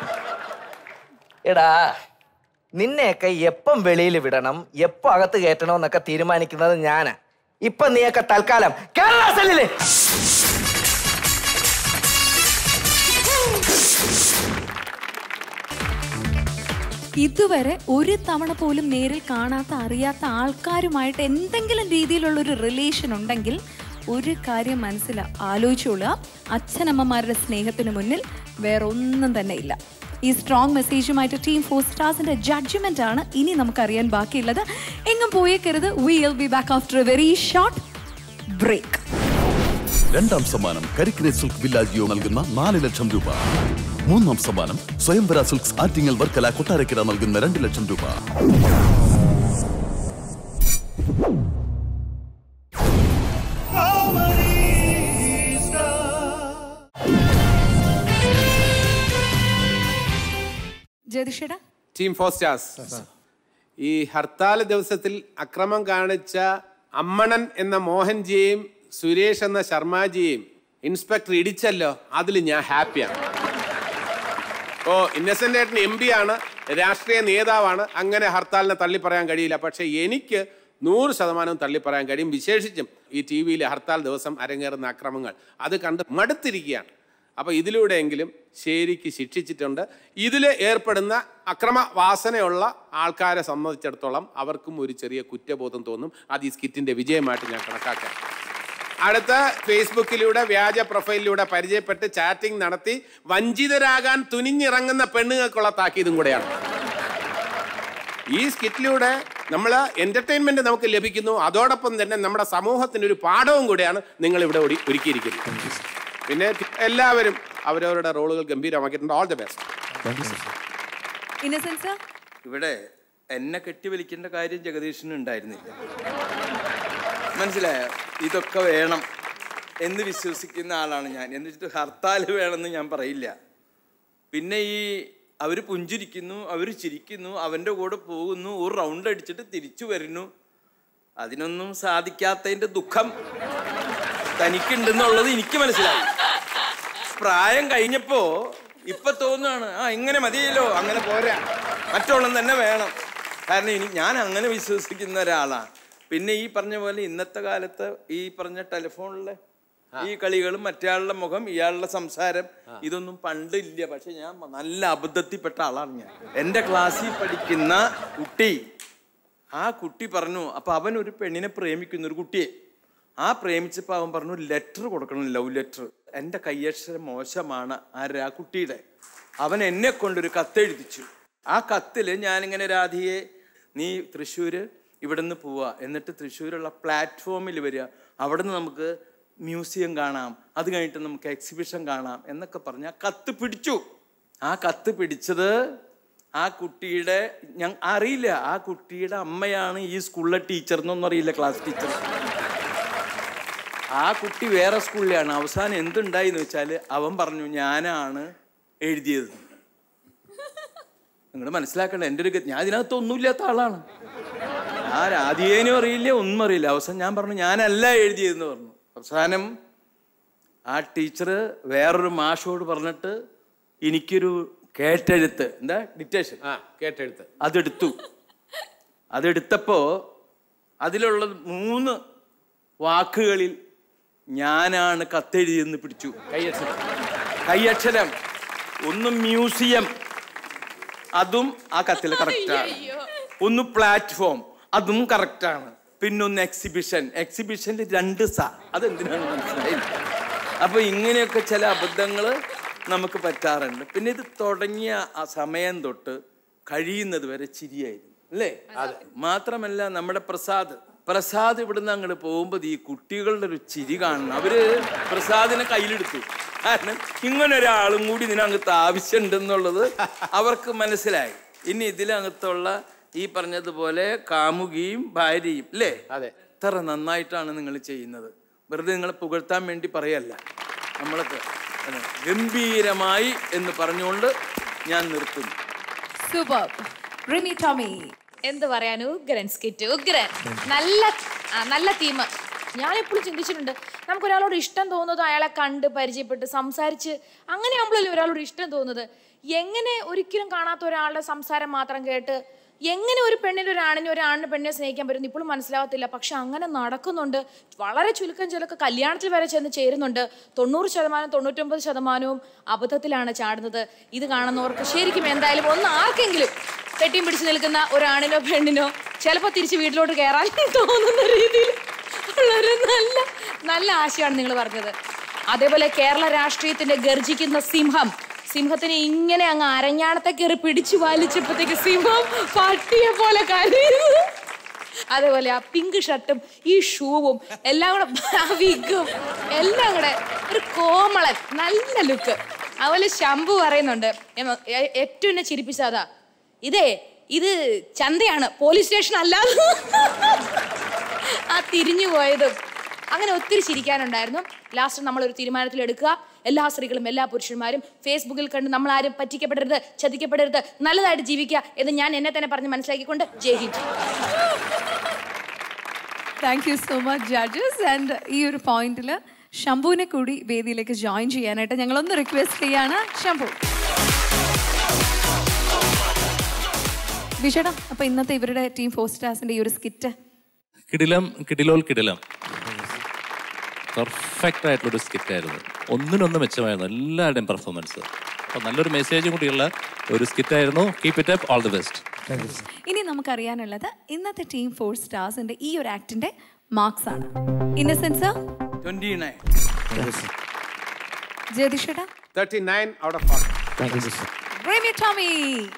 എടാ നിന്നെയൊക്കെ എപ്പം വെളിയിൽ വിടണം എപ്പം അകത്ത് കയറ്റണം എന്നൊക്കെ തീരുമാനിക്കുന്നത് ഞാനാ ഇപ്പൊ നീയൊക്കെ തൽക്കാലം കേരള സെല്ലില് ഇതുവരെ ഒരു തവണ പോലും നേരിൽ കാണാത്ത അറിയാത്ത ആൾക്കാരുമായിട്ട് എന്തെങ്കിലും രീതിയിലുള്ള ഒരു റിലേഷൻ ഉണ്ടെങ്കിൽ ഒരു കാര്യം മനസ്സിലാ ആലോചിച്ചോളുക അച്ഛനമ്മമാരുടെ സ്നേഹത്തിന് മുന്നിൽ വേറെ ഒന്നും തന്നെ ഇല്ല ഈ സ്ട്രോങ് മെസ്സേജുമായിട്ട് ടീം ഫോർ സ്റ്റാർസിന്റെ ജഡ്ജ്മെന്റ് ആണ് ഇനി നമുക്കറിയാൻ ബാക്കിയുള്ളത് എങ്ങും പോയേക്കരുത് will be back after a very short break രണ്ടാം സമ്മാനം കരിക്കിനെ സിൽക്ക് വില്ലാജിയോ നൽകുന്ന നാല് ലക്ഷം രൂപ മൂന്നാം സമ്മാനം സ്വയംവര സിൽക്സ് ആറ്റിങ്ങൽ വർക്കല കൊട്ടാരക്കര നൽകുന്ന രണ്ട് ലക്ഷം രൂപ ജ്യോതിഷയുടെ ടീം ഫോർ സ്റ്റാർസ് ഈ ഹർത്താൽ ദിവസത്തിൽ അക്രമം കാണിച്ച അമ്മണൻ എന്ന മോഹൻജിയെയും സുരേഷ് എന്ന ശർമാജിയെയും ഇൻസ്പെക്ടർ ഇടിച്ചല്ലോ അതിൽ ഞാൻ ഹാപ്പിയാണ് ഓ ഇന്നസെന്റ് ഏട്ടൻ എം പി ആണ് രാഷ്ട്രീയ നേതാവാണ് അങ്ങനെ ഹർത്താലിനെ തള്ളി പറയാൻ കഴിയില്ല പക്ഷെ എനിക്ക് നൂറ് ശതമാനം തള്ളി പറയാൻ കഴിയും വിശേഷിച്ചും ഈ ടി വിയിൽ ഹർത്താൽ ദിവസം അരങ്ങേറുന്ന അക്രമങ്ങൾ അത് കണ്ട് മടുത്തിരിക്കുകയാണ് അപ്പോൾ ഇതിലൂടെയെങ്കിലും ശരിക്ക് ശിക്ഷിച്ചിട്ടുണ്ട് ഇതിൽ ഏർപ്പെടുന്ന അക്രമ വാസനയുള്ള ആൾക്കാരെ സംബന്ധിച്ചിടത്തോളം അവർക്കും ഒരു ചെറിയ കുറ്റബോധം തോന്നും അത് ഈ സ്കിറ്റിന്റെ വിജയമായിട്ട് ഞാൻ കണക്കാക്കാം അടുത്ത ഫേസ്ബുക്കിലൂടെ വ്യാജ പ്രൊഫൈലിലൂടെ പരിചയപ്പെട്ട് ചാറ്റിംഗ് നടത്തി വഞ്ചിതരാകാൻ തുനിഞ്ഞിറങ്ങുന്ന പെണ്ണുങ്ങൾക്കുള്ള താക്കീതും കൂടെയാണ് ഈ സ്കിറ്റിലൂടെ നമ്മൾ എന്റർടൈൻമെന്റ് നമുക്ക് ലഭിക്കുന്നു അതോടൊപ്പം തന്നെ നമ്മുടെ സമൂഹത്തിന് ഒരു പാഠവും കൂടെയാണ് നിങ്ങൾ ഇവിടെ ഒടി- ഒരുക്കിയിരിക്കുന്നത് പിന്നെ എല്ലാവരും അവരവരുടെ റോളുകൾ ഗംഭീരമാക്കിയിട്ടുണ്ട് ഓൾ ദി ബെസ്റ്റ് ഇന്നസെൻസ് ഇവിടെ എന്നെ കെട്ടിവലിക്കേണ്ട കാര്യം ജഗദീഷിന് ഉണ്ടായിരുന്നില്ല മനസ്സിലായോ ഇതൊക്കെ വേണം എന്ന് വിശ്വസിക്കുന്ന ആളാണ് ഞാൻ എന്നിട്ട് ഹർത്താൽ വേണമെന്ന് ഞാൻ പറയില്ല പിന്നെ ഈ അവർ പുഞ്ചിരിക്കുന്നു അവർ ചിരിക്കുന്നു അവൻ്റെ കൂടെ പോകുന്നു ഒരു റൗണ്ട് അടിച്ചിട്ട് തിരിച്ചു വരുന്നു അതിനൊന്നും സാധിക്കാത്തതിൻ്റെ ദുഃഖം തനിക്കുണ്ടെന്നുള്ളത് എനിക്ക് മനസ്സിലായി പ്രായം കഴിഞ്ഞപ്പോ ഇപ്പൊ തോന്നുകയാണ് ആ ഇങ്ങനെ മതിയല്ലോ അങ്ങനെ പോരാ മറ്റോളം തന്നെ വേണം കാരണം ഇനി ഞാൻ അങ്ങനെ വിശ്വസിക്കുന്ന ഒരാളാണ് പിന്നെ ഈ പറഞ്ഞ പോലെ ഇന്നത്തെ കാലത്ത് ഈ പറഞ്ഞ ടെലിഫോണിലെ ഈ കളികളും മറ്റേയാളുടെ മുഖം ഇയാളുടെ സംസാരം ഇതൊന്നും പണ്ടില്ല പക്ഷെ ഞാൻ നല്ല അബദ്ധത്തിൽപ്പെട്ട ആളാണ് ഞാൻ എൻ്റെ ക്ലാസ്സിൽ പഠിക്കുന്ന കുട്ടി ആ കുട്ടി പറഞ്ഞു അപ്പൊ അവൻ ഒരു പെണ്ണിനെ പ്രേമിക്കുന്ന ഒരു കുട്ടിയെ ആ പ്രേമിച്ചപ്പോൾ അവൻ പറഞ്ഞു ലെറ്റർ കൊടുക്കണം ലവ് ലെറ്റർ എൻ്റെ കയ്യക്ഷരം മോശമാണ് ആരാ ആ കുട്ടിയുടെ അവൻ എന്നെ കൊണ്ടൊരു കത്തെഴുതിച്ചു ആ കത്തിൽ ഞാനിങ്ങനെ രാധിയെ നീ തൃശ്ശൂര് ഇവിടുന്ന് പോവുക എന്നിട്ട് തൃശ്ശൂരുള്ള പ്ലാറ്റ്ഫോമിൽ വരിക അവിടെ നിന്ന് നമുക്ക് മ്യൂസിയം കാണാം അത് കഴിഞ്ഞിട്ട് നമുക്ക് എക്സിബിഷൻ കാണാം എന്നൊക്കെ പറഞ്ഞ് ആ കത്ത് പിടിച്ചു ആ കത്ത് പിടിച്ചത് ആ കുട്ടിയുടെ ഞാൻ അറിയില്ല ആ കുട്ടിയുടെ അമ്മയാണ് ഈ സ്കൂളിലെ ടീച്ചർ എന്നൊന്നും അറിയില്ല ക്ലാസ് ടീച്ചർ ആ കുട്ടി വേറെ സ്കൂളിലാണ് അവസാനം എന്തുണ്ടായി എന്ന് വെച്ചാൽ അവൻ പറഞ്ഞു ഞാനാണ് എഴുതിയത് നിങ്ങൾ മനസ്സിലാക്കണ്ട എൻ്റെ ഒരു ഗതി- ഞാൻ ഇതിനകത്ത് ഒന്നുമില്ലാത്ത ആളാണ് ഞാൻ ആദ്യേനും അറിയില്ല ഒന്നും അറിയില്ല അവസാനം ഞാൻ പറഞ്ഞു ഞാനല്ല എഴുതിയതെന്ന് പറഞ്ഞു അവസാനം ആ ടീച്ചർ വേറൊരു മാഷോട് പറഞ്ഞിട്ട് എനിക്കൊരു കേട്ടെഴുത്ത് എന്താ ഡിറ്റേഷൻ ആ കേട്ടെഴുത്ത് അതെടുത്തു അതെടുത്തപ്പോൾ അതിലുള്ള മൂന്ന് വാക്കുകളിൽ ഞാനാണ് കത്തെഴുതിയെന്ന് പിടിച്ചു കൈയക്ഷരം കൈയക്ഷരം ഒന്ന് മ്യൂസിയം അതും ആ കത്തിൽ കറക്റ്റാണ് ഒന്ന് പ്ലാറ്റ്ഫോം അതും കറക്റ്റാണ് പിന്നൊന്ന് എക്സിബിഷൻ എക്സിബിഷനിൽ രണ്ട് സ അതെന്തിനാണ് മനസ്സിലായില്ല അപ്പൊ ഇങ്ങനെയൊക്കെ ചില അബദ്ധങ്ങൾ നമുക്ക് പറ്റാറുണ്ട് പിന്നെ ഇത് തുടങ്ങിയ ആ സമയം തൊട്ട് കഴിയുന്നത് വരെ ചിരിയായിരുന്നു അല്ലേ മാത്രമല്ല നമ്മുടെ പ്രസാദ് പ്രസാദ് ഇവിടുന്ന് അങ്ങോട്ട് പോകുമ്പോൾ ഈ കുട്ടികളുടെ ഒരു ചിരി കാണണം അവര് പ്രസാദിനെ കയ്യിലെടുത്തു കാരണം ഇങ്ങനെ ഒരാളും കൂടി ഇതിനകത്ത് ആവശ്യമുണ്ടെന്നുള്ളത് അവർക്ക് മനസ്സിലായി ഇനി ഇതിനകത്തുള്ള ഈ പറഞ്ഞതുപോലെ കാമുകിയും ഭാര്യയും അല്ലേ അതെ എത്ര നന്നായിട്ടാണ് നിങ്ങൾ ചെയ്യുന്നത് വെറുതെ നിങ്ങളെ പുകഴ്ത്താൻ വേണ്ടി പറയല്ല നമ്മളൊക്കെ അതെ, ഗംഭീരമായി എന്ന് പറഞ്ഞുകൊണ്ട് ഞാൻ നിർത്തുന്നു സൂപ്പർ റിമി ടോമി എന്ത് പറയാൻ ഉഗ്രൻ സ്കിറ്റ് ഉഗ്രൻ നല്ല ആ, നല്ല തീം ഞാൻ എപ്പോഴും ചിന്തിച്ചിട്ടുണ്ട് നമുക്ക് ഒരാളോട് ഇഷ്ടം തോന്നുന്നത് അയാളെ കണ്ട് പരിചയപ്പെട്ട് സംസാരിച്ച് അങ്ങനെ ആകുമ്പോഴല്ലേ ഒരാളോട് ഇഷ്ടം തോന്നുന്നത് എങ്ങനെ ഒരിക്കലും കാണാത്ത ഒരാളുടെ സംസാരം മാത്രം കേട്ട് എങ്ങനെ ഒരു പെണ്ണിന് ഒരു ആണിനെ ഒരു ആണിന് പെണ്ണിനെ സ്നേഹിക്കാൻ പറ്റും ഇപ്പോഴും മനസ്സിലാവത്തില്ല പക്ഷെ അങ്ങനെ നടക്കുന്നുണ്ട് വളരെ ചുരുക്കം ചിലക്ക് കല്യാണത്തിൽ വരെ ചെന്ന് ചേരുന്നുണ്ട് തൊണ്ണൂറ് ശതമാനം തൊണ്ണൂറ്റൊമ്പത് ശതമാനവും അബദ്ധത്തിലാണ് ചാടുന്നത് ഇത് കാണുന്നവർക്ക് ശരിക്കും എന്തായാലും ഒന്ന് ആർക്കെങ്കിലും കെട്ടിയും പിടിച്ച് നിൽക്കുന്ന ഒരാണിനോ പെണ്ണിനോ ചിലപ്പോൾ തിരിച്ച് വീട്ടിലോട്ട് കയറാൻ തോന്നുന്ന രീതിയിൽ ഉള്ളൊരു നല്ല നല്ല ആശയമാണ് നിങ്ങൾ പറഞ്ഞത് അതേപോലെ കേരള രാഷ്ട്രീയത്തിന്റെ ഗർജിക്കുന്ന സിംഹം സിംഹത്തിനെ ഇങ്ങനെ അങ്ങ് അരഞ്ഞാണത്തെ കയറി പിടിച്ചു വലിച്ചപ്പോഴത്തേക്ക് സിംഹം പട്ടിയെ പോലെ കരയുന്നു അതേപോലെ ആ പിങ്ക് ഷർട്ടും ഈ ഷൂവും എല്ലാം കൂടെ ആ വിഗും എല്ലാം കൂടെ ഒരു കോമളൻ നല്ല ലുക്ക് അതുപോലെ ശംഭു പറയുന്നുണ്ട് എന്ന- ഏ- ഏറ്റവും എന്നെ ചിരിപ്പിച്ചതാ ഇതേ ഇത് ചന്തയാണ് പോലീസ് സ്റ്റേഷൻ അല്ലാതെ ആ തിരിഞ്ഞു പോയതും അങ്ങനെ ഒത്തിരി ചിരിക്കാനുണ്ടായിരുന്നു ലാസ്റ്റ് നമ്മളൊരു തീരുമാനത്തിൽ എടുക്കുക എല്ലാ സ്ത്രീകളും എല്ലാ പുരുഷന്മാരും ഫേസ്ബുക്കിൽ കണ്ട് നമ്മൾ ആരും പറ്റിക്കപ്പെടരുത് ചതിക്കപ്പെടരുത് നല്ലതായിട്ട് ജീവിക്കുക എന്ന് ഞാൻ എന്നെ തന്നെ പറഞ്ഞ് മനസ്സിലാക്കിക്കൊണ്ട് Jai Hind thank you so much judges and ഈ ഒരു പോയിന്റിൽ ശംഭുവിനെ കൂടി വേദിയിലേക്ക് ജോയിൻ ചെയ്യാനായിട്ട് ഞങ്ങളൊന്ന് റിക്വസ്റ്റ് ചെയ്യാണ് ശംഭു വിഷടം അപ്പൊ ഇന്നത്തെ ഇവരുടെ ടീം ഫോർ സ്റ്റാർസിന്റെ ഈ ഒരു സ്കിറ്റ് കിടിലം കിടിലോൽ കിടിലം പെർഫെക്റ്റ് ആയിട്ടുള്ളൊരു സ്കിറ്റ് ആയിരുന്നു ഒന്നിനൊന്ന് മെച്ചമായിരുന്നു എല്ലാവരുടെയും പെർഫോമൻസ് അപ്പോൾ നല്ലൊരു മെസ്സേജും കൂടിയുള്ള ഒരു സ്കിറ്റ് ആയിരുന്നു keep it up all the best ഇനി നമുക്കറിയാനുള്ളത് ഇന്നത്തെ ടീം ഫോർ സ്റ്റാർസിന്റെ ഈ ഒരു ആക്ടിന്റെ മാർക്സ് ആണ് ഇന്നസെൻസ് ട്വന്റി നയൻ ജ്യോതിഷട thirty nine out of forty Remy Tommy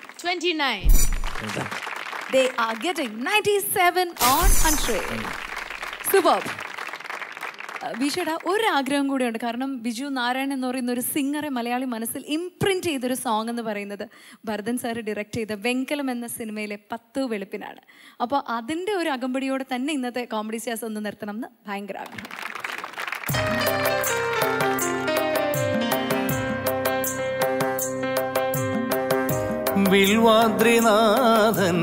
29 they are getting 97 on 100 superb ബിഷയുടെ ഒരു ആഗ്രഹം കൂടിയുണ്ട് കാരണം ബിജു നാരായണൻ എന്ന് പറയുന്ന ഒരു സിംഗറെ മലയാളി മനസ്സിൽ ഇംപ്രിന്റ് ചെയ്തൊരു സോങ് എന്ന് പറയുന്നത് ഭരതൻ സാറ് ഡയറക്റ്റ് ചെയ്ത വെങ്കലം എന്ന സിനിമയിലെ പത്ത് വെളുപ്പിനാണ് അപ്പോൾ അതിൻ്റെ ഒരു അകമ്പടിയോടെ തന്നെ ഇന്നത്തെ കോമഡി സ്റ്റാർസ് ഒന്ന് നിർത്തണം എന്ന് ഭയങ്കര ആഗ്രഹം വിൽവാദ്രിനാഥൻ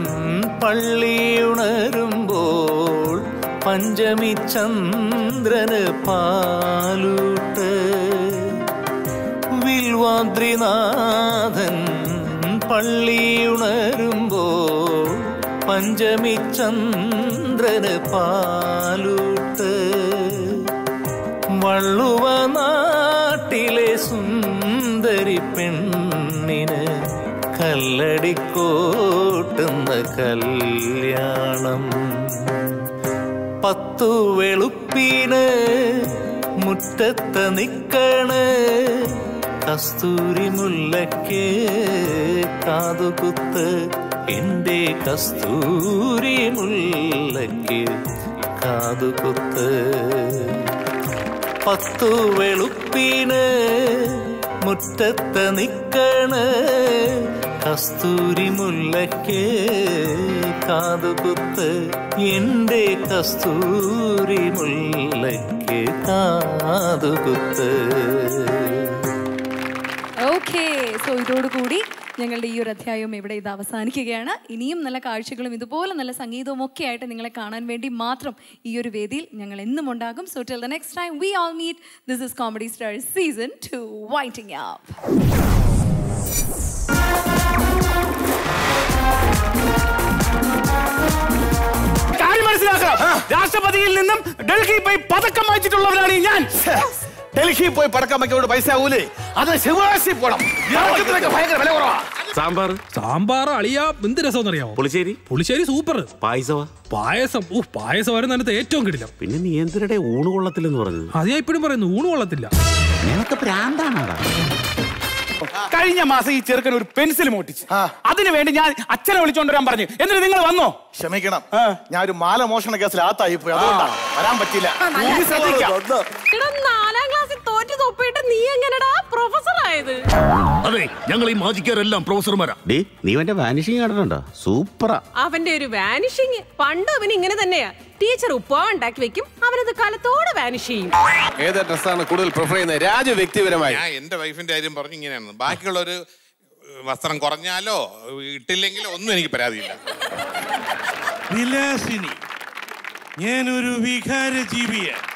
പള്ളിയുണരുമ്പോൾ പഞ്ചമി ചന്ദ്രന് പാലൂട്ട് വിൽവാദ്രിനാഥൻ പള്ളിയുണരുമ്പോൾ പഞ്ചമി ചന്ദ്രന് പാലൂട്ട് വള്ളുവ നാട്ടിലെ സുന്ദരി പെണ്ണിന് കല്ലടിക്കോട്ടുന്ന കല്യാണം പത്തു വെളുപ്പിന് മുറ്റത്ത് നിക്കണ് കസ്തൂരി മുല്ലയ്ക്ക് കാതുകുത്ത് എൻ്റെ കസ്തൂരി മുല്ലയ്ക്ക് കാതുകുത്ത് പത്തു വെളുപ്പിന് മുറ്റത്ത് നിക്കണ് കസ്തൂരി മുല്ലയ്ക്ക് കാതുകുത്ത് എൻ്റെ കസ്തൂരി മുല്ലയ്ക്ക് കാതുകുത്ത് ഓക്കെ സോ ഇതോടുകൂടി ഞങ്ങളുടെ ഈ ഒരു അധ്യായം ഇവിടെ ഇത് അവസാനിക്കുകയാണ് ഇനിയും നല്ല കാഴ്ചകളും ഇതുപോലെ നല്ല സംഗീതവും ഒക്കെ ആയിട്ട് നിങ്ങളെ കാണാൻ വേണ്ടി മാത്രം ഈ ഒരു വേദിയിൽ ഞങ്ങൾ എന്നും ഉണ്ടാകും so till the next time we all meet this is comedy star season two waiting up കാര്യം മനസ്സിലാക്കാം രാഷ്ട്രപതിയിൽ നിന്നും ഡൽഹി പോയി പതക്കം വാങ്ങിച്ചിട്ടുള്ളവരാണ് ഈ ഞാൻ ഡൽഹി പോയി പടക്കം വയ്ക്കൊണ്ട് പൈസ ആവൂലേ അത് ശിവകാശി പോണം ഇറക്കത്തിനൊക്കെ ഭയങ്കര വില കുറവാ സാമ്പാർ സാമ്പാർ അളിയ എന്ത് രസം അറിയാമോ പുളിശ്ശേരി പുളിശ്ശേരി സൂപ്പർ പായസവാ പായസം ഓ പായസമായിരുന്നു അതിനകത്ത് ഏറ്റവും കിടിലം പിന്നെ നീ എന്തിനടെ ഊണ് കൊള്ളത്തില്ലെന്ന് പറഞ്ഞത് അത് ഞാൻ ഇപ്പോഴും പറയുന്നു ഊണ് കൊള്ളത്തില്ല നിനക്ക് പ്രാന്താണോടാ കഴിഞ്ഞ മാസം ഈ ചെറുക്കൻ ഒരു പെൻസിൽ മോട്ടിച്ച് അതിനു വേണ്ടി ഞാൻ അച്ഛനെ വിളിച്ചോണ്ട് വരാൻ പറഞ്ഞു എന്നിട്ട് നിങ്ങൾ വന്നോ ക്ഷമിക്കണം ഞാൻ ഒരു മാല മോഷണ കേസിൽ ആത്തായി പോയി അതുകൊണ്ടാ വരാൻ പറ്റില്ല ഇനി ശ്രദ്ധിക്കാം. എടാ നാലാം ക്ലാസ്സിൽ തോറ്റു തൊപ്പിയിട്ട് നീ എങ്ങനെടാ പ്രൊഫസർ ആയത് അതെ ഞങ്ങൾ ഈ മാജിക്കാരെല്ലാം പ്രൊഫസർമാരാ ഡേ നീ എന്റെ വാനിഷിങ് കണ്ടിട്ടുണ്ടോ സൂപ്പറാ അവന്റെ ഒരു വാനിഷിങ് പണ്ട് അവൻ ഇങ്ങനെ തന്നെയാ ടീച്ചർ ഉപ്പാവ് ഉണ്ടാക്കി വെക്കും അവനത് കാലത്തോടെ വാനിഷ് ചെയ്യും ഏത് ഡ്രസ്സാണ് കൂടുതൽ പ്രിഫർ ചെയ്യുന്നത് രാജു വ്യക്തിപരമായി ഞാൻ എന്റെ വൈഫിന്റെ കാര്യം പറഞ്ഞു ഇങ്ങനെയാണ് ബാക്കിയുള്ളൊരു വസ്ത്രം കുറഞ്ഞാലോ ഇട്ടില്ലെങ്കിലോ ഒന്നും എനിക്ക് പരാതിയില്ല വിലാസിനി ഞാനൊരു വികാര ജീവിയാണ്